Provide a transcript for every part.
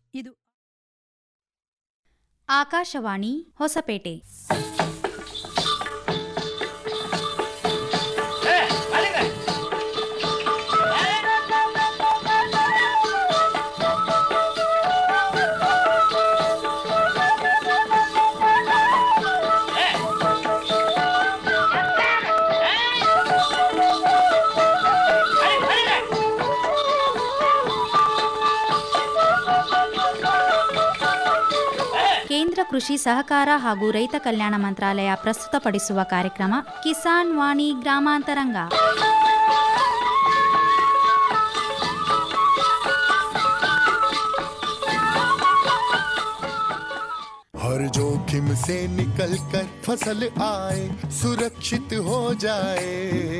ಇದು ಆಕಾಶವಾಣಿ ಹೊಸಪೇಟೆ ಕೇಂದ್ರ ಕೃಷಿ ಸಹಕಾರ ಹಾಗೂ ರೈತ ಕಲ್ಯಾಣ ಮಂತ್ರಾಲಯ ಪ್ರಸ್ತುತಪಡಿಸುವ ಕಾರ್ಯಕ್ರಮ ಕಿಸಾನ್ ವಾಣಿ ಗ್ರಾಮಾಂತರಂಗ हर जोखिम से निकल कर फसल आए सुरक्षित हो जाए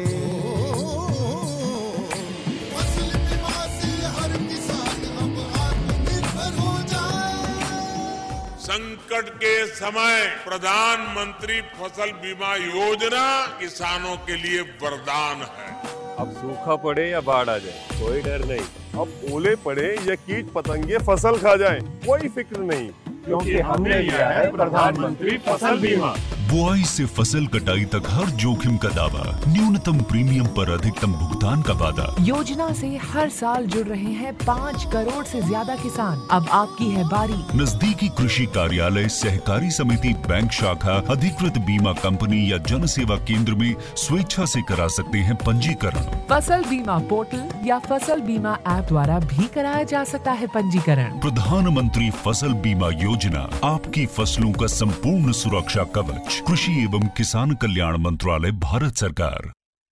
फसल बीमा से हर किसान अब आत्मनिर्भर हो जाए संकट के समय प्रधानमंत्री फसल बीमा योजना किसानों के लिए वरदान है अब सूखा पड़े या बाढ़ आ जाए कोई डर नहीं अब ओले पड़े या कीट पतंगे फसल खा जाए कोई फिक्र नहीं क्योंकि हमने लिया है प्रधानमंत्री फसल बीमा बुआई से फसल कटाई तक हर जोखिम का दावा न्यूनतम प्रीमियम पर अधिकतम भुगतान का वादा योजना से हर साल जुड़ रहे हैं पाँच करोड़ से ज्यादा किसान अब आपकी है बारी नजदीकी कृषि कार्यालय सहकारी समिति बैंक शाखा अधिकृत बीमा कंपनी या जन सेवा केंद्र में स्वेच्छा से करा सकते हैं पंजीकरण फसल बीमा पोर्टल या फसल बीमा ऐप द्वारा भी कराया जा सकता है पंजीकरण प्रधानमंत्री फसल बीमा योजना आपकी फसलों का संपूर्ण सुरक्षा कवच कृषि एवं किसान कल्याण मंत्रालय भारत सरकार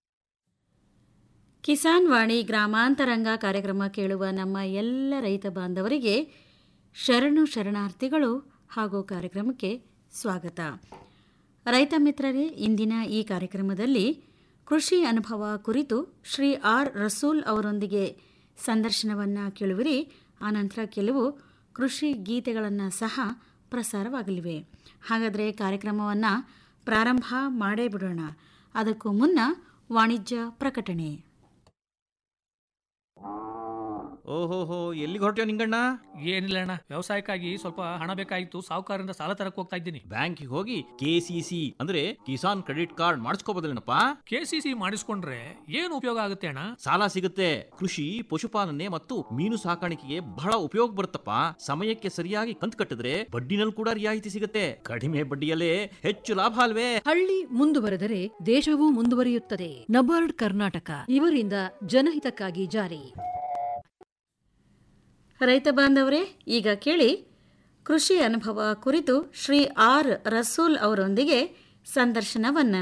ಕಿಸಾನ್ ವಾಣಿ ಗ್ರಾಮಾಂತರಂಗ ಕಾರ್ಯಕ್ರಮ ಕೇಳುವ ನಮ್ಮ ಎಲ್ಲ ರೈತ ಬಾಂಧವರಿಗೆ ಶರಣು ಶರಣಾರ್ಥಿಗಳು ಹಾಗೂ ಕಾರ್ಯಕ್ರಮಕ್ಕೆ ಸ್ವಾಗತ ರೈತ ಮಿತ್ರರೇ ಇಂದಿನ ಈ ಕಾರ್ಯಕ್ರಮದಲ್ಲಿ ಕೃಷಿ ಅನುಭವ ಕುರಿತು ಶ್ರೀ ಆರ್ ರಸೂಲ್ ಅವರೊಂದಿಗೆ ಸಂದರ್ಶನವನ್ನು ಕೇಳುವಿರಿ ಆನಂತರ ಕೆಲವು ಕೃಷಿ ಗೀತೆಗಳನ್ನು ಸಹ ಪ್ರಸಾರವಾಗಲಿವೆ ಹಾಗಾದರೆ ಕಾರ್ಯಕ್ರಮವನ್ನು ಪ್ರಾರಂಭ ಮಾಡೇ ಬಿಡೋಣ ಅದಕ್ಕೂ ಮುನ್ನ ವಾಣಿಜ್ಯ ಪ್ರಕಟಣೆ ಓಹೋಹೋ ಎಲ್ಲಿಗೆ ಹೊರಟ್ಯೋ ನಿಂಗಣ್ಣ ಏನಿಲ್ಲ ಅಣ್ಣ ವ್ಯವಸಾಯಕ್ಕಾಗಿ ಸ್ವಲ್ಪ ಹಣ ಬೇಕಾಗಿತ್ತು ಸಾಹುಕಾರರಿಂದ ಸಾಲ ತರಕ್ ಹೋಗ್ತಾ ಇದ್ದೀನಿ ಬ್ಯಾಂಕಿಗೆ ಹೋಗಿ ಕೆ ಸಿ ಸಿ ಅಂದ್ರೆ ಕಿಸಾನ್ ಕ್ರೆಡಿಟ್ ಕಾರ್ಡ್ ಮಾಡಿಸ್ಕೋಬೋದಲ್ಲೇನಪ್ಪ ಕೆ ಸಿ ಸಿ ಮಾಡಿಸ್ಕೊಂಡ್ರೆ ಏನು ಉಪಯೋಗ ಆಗುತ್ತೆ ಅಣ್ಣ ಸಾಲ ಸಿಗುತ್ತೆ ಕೃಷಿ ಪಶುಪಾಲನೆ ಮತ್ತು ಮೀನು ಸಾಕಾಣಿಕೆಗೆ ಬಹಳ ಉಪಯೋಗ ಬರುತ್ತಪ್ಪ ಸಮಯಕ್ಕೆ ಸರಿಯಾಗಿ ಕಂತು ಕಟ್ಟಿದ್ರೆ ಬಡ್ಡಿನಲ್ಲಿ ಕೂಡ ರಿಯಾಯಿತಿ ಸಿಗುತ್ತೆ ಕಡಿಮೆ ಬಡ್ಡಿಯಲ್ಲೇ ಹೆಚ್ಚು ಲಾಭ ಅಲ್ವೇ ಹಳ್ಳಿ ಮುಂದುವರೆದರೆ ದೇಶವೂ ಮುಂದುವರಿಯುತ್ತದೆ ನಬಾರ್ಡ್ ಕರ್ನಾಟಕ ಇವರಿಂದ ಜನಹಿತಕ್ಕಾಗಿ ಜಾರಿ ರೈತ ಬಾಂಧವರೇ ಈಗ ಕೇಳಿ ಕೃಷಿ ಅನುಭವ ಕುರಿತು ಶ್ರೀ ಆರ್ ರಸೂಲ್ ಅವರೊಂದಿಗೆ ಸಂದರ್ಶನವನ್ನ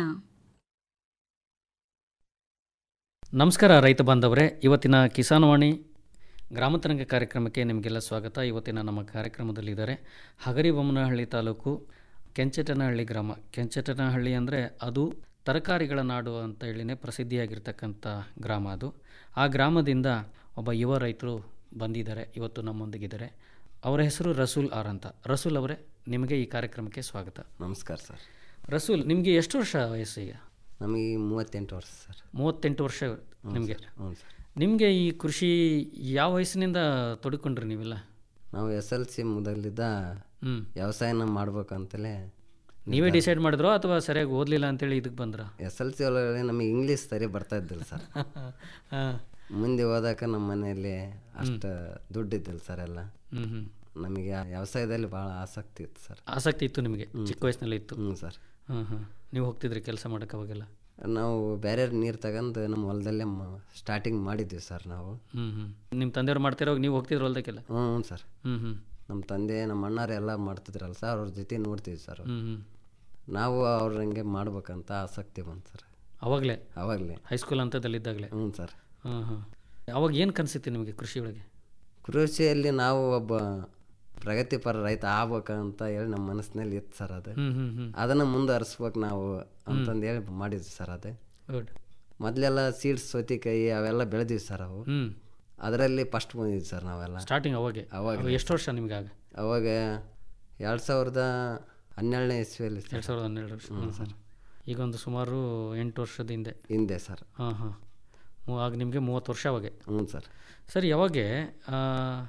ನಮಸ್ಕಾರ ರೈತ ಬಾಂಧವರೇ ಇವತ್ತಿನ ಕಿಸಾನ್ವಾಣಿ ಗ್ರಾಮಾಂತರಂಗ ಕಾರ್ಯಕ್ರಮಕ್ಕೆ ನಿಮಗೆಲ್ಲ ಸ್ವಾಗತ ಇವತ್ತಿನ ನಮ್ಮ ಕಾರ್ಯಕ್ರಮದಲ್ಲಿದ್ದಾರೆ ಹಗರಿಬೊಮ್ಮನಹಳ್ಳಿ ತಾಲೂಕು ಕೆಂಚಟನಹಳ್ಳಿ ಗ್ರಾಮ ಕೆಂಚಟನಹಳ್ಳಿ ಅಂದರೆ ಅದು ತರಕಾರಿಗಳ ನಾಡು ಅಂತ ಹೇಳಿನೇ ಪ್ರಸಿದ್ಧಿಯಾಗಿರ್ತಕ್ಕಂಥ ಗ್ರಾಮ ಅದು ಆ ಗ್ರಾಮದಿಂದ ಒಬ್ಬ ಯುವ ರೈತರು ಬಂದಿದ್ದಾರೆ ಇವತ್ತು ನಮ್ಮೊಂದಿಗಿದ್ದಾರೆ ಅವರ ಹೆಸರು ರಸೂಲ್ ಆರ್ ಅಂತ ರಸೂಲ್ ಅವರೇ ನಿಮಗೆ ಈ ಕಾರ್ಯಕ್ರಮಕ್ಕೆ ಸ್ವಾಗತ ನಮಸ್ಕಾರ ಸರ್ ರಸೂಲ್ ನಿಮಗೆ ಎಷ್ಟು ವರ್ಷ ವಯಸ್ಸು ಈಗ ನಮಗೆ ಮೂವತ್ತೆಂಟು ವರ್ಷ ಸರ್ ಮೂವತ್ತೆಂಟು ವರ್ಷ ನಿಮಗೆ ಹ್ಞೂ ಸರ್ ನಿಮಗೆ ಈ ಕೃಷಿ ಯಾವ ವಯಸ್ಸಿನಿಂದ ತೊಡ್ಕೊಂಡ್ರಿ ನೀವೆಲ್ಲ ನಾವು ಎಸ್ ಎಲ್ ಸಿ ಮೊದಲಿದ್ದ ಹ್ಮ್. ವ್ಯವಸಾಯನ ಮಾಡ್ಬೇಕಂತಲೇ ನೀವೇ ಡಿಸೈಡ್ ಮಾಡಿದ್ರೋ ಅಥವಾ ಸರಿಯಾಗಿ ಓದಲಿಲ್ಲ ಅಂತೇಳಿ ಇದಕ್ಕೆ ಬಂದ್ರ ಎಸ್ ಎಲ್ ಸಿ ಒಳಗಡೆ ನಮಗೆ ಇಂಗ್ಲೀಷ್ ಸರಿ ಬರ್ತಾ ಇದ್ದಿಲ್ಲ ಸರ್ ಮುಂದೆ ಓದಾಕ ನಮ್ಮ ಮನೆಯಲ್ಲಿ ಅಷ್ಟು ದುಡ್ಡು ಇದ್ದಿಲ್ಲ ಸರ್ ಎಲ್ಲ ಹ್ಮ್ ಹ್ಮ್. ನಮಗೆ ಆ ವ್ಯವಸಾಯದಲ್ಲಿ ಭಾಳ ಆಸಕ್ತಿ ಇತ್ತು ಸರ್ ಆಸಕ್ತಿ ಇತ್ತು ನಿಮಗೆ ಚಿಕ್ಕ ವಯಸ್ಸಿನಲ್ಲಿ ಇತ್ತು ಹ್ಞೂ ಸರ್ ಹಾಂ ಹಾಂ ನೀವು ಹೋಗ್ತಿದ್ರಿ ಕೆಲಸ ಮಾಡಕ್ಕೆ ಅವಾಗೆಲ್ಲ ನಾವು ಬೇರೆ ನೀರು ತಗೊಂಡು ನಮ್ಮ ಹೊಲದಲ್ಲೇ ಸ್ಟಾರ್ಟಿಂಗ್ ಮಾಡಿದ್ವಿ ಸರ್ ನಾವು ಹ್ಮ್ ಹ್ಮ್ ನಿಮ್ಮ ತಂದೆಯವ್ರು ಮಾಡ್ತಿರೋವಾಗ ನೀವು ಹೋಗ್ತಿದ್ರು ಹೊಲ್ದಕ್ಕೆಲ್ಲ ಹ್ಞೂ ಹ್ಞೂ ಸರ್ ಹ್ಮ್ ಹ್ಮ್ ನಮ್ಮ ತಂದೆ ನಮ್ಮ ಅಣ್ಣಾರು ಎಲ್ಲ ಮಾಡ್ತಿದ್ರಲ್ಲ ಸರ್ ಅವ್ರ ಜೊತೆ ನೋಡ್ತೀವಿ ಸರ್ ಹ್ಮ್ ಹ್ಮ್ ನಾವು ಅವ್ರಂಗೆ ಮಾಡ್ಬೇಕಂತ ಆಸಕ್ತಿ ಬಂತು ಸರ್ ಅವಾಗಲೇ ಅವಾಗಲೇ ಹೈಸ್ಕೂಲ್ ಹಂತದಲ್ಲಿದ್ದಾಗಲೇ ಹ್ಞೂ ಸರ್ ಹಾಂ ಹಾಂ ಅವಾಗ ಏನು ಕನಸಿತ್ತು ನಿಮಗೆ ಕೃಷಿ ಒಳಗೆ ಕೃಷಿಯಲ್ಲಿ ನಾವು ಒಬ್ಬ ಪ್ರಗತಿಪರ ರೈತ ಆಗ್ಬೇಕಂತ ಹೇಳಿ ನಮ್ಮ ಮನಸ್ಸಿನಲ್ಲಿ ಇತ್ತು ಸರ್ ಅದು ಹ್ಮ್ ಹ್ಮ್ ಹ್ಮ್ ಅದನ್ನು ಮುಂದುವರಿಸ್ಬೇಕು ನಾವು ಅಂತಂದು ಹೇಳಿ ಮಾಡಿದ್ವಿ ಸರ್ ಅದು ಗುಡ್ ಮೊದಲೆಲ್ಲ ಸೀಡ್ಸ್ ಸೌತಿಕಾಯಿ ಅವೆಲ್ಲ ಬೆಳೆದಿವಿ ಸರ್ ಅವು ಹ್ಮ್ ಅದರಲ್ಲಿ ಫಸ್ಟ್ ಬಂದಿದ್ವಿ ಸರ್ ನಾವೆಲ್ಲ ಸ್ಟಾರ್ಟಿಂಗ್ ಅವಾಗೆ ಅವಾಗ ಅವಾಗ ಎಷ್ಟು ವರ್ಷ ನಿಮ್ಗೆ ಆಗ ಅವಾಗ ಎರಡು ಸಾವಿರದ ಹನ್ನೆರಡನೇ ಇಸ್ವಿಯಲ್ಲಿ ಸರ್. ಎರಡು ಸಾವಿರದ ಹನ್ನೆರಡು ವರ್ಷ ಹ್ಞೂ ಸರ್ ಈಗ ಒಂದು ಸುಮಾರು ಎಂಟು ವರ್ಷದ ಹಿಂದೆ ಹಿಂದೆ ಸರ್ ಹಾಂ ಹಾಂ ಆಗ ನಿಮಗೆ ಮೂವತ್ತು ವರ್ಷ ಅವಾಗೆ ಹ್ಞೂ ಸರ್ ಸರ್ ಯಾವಾಗ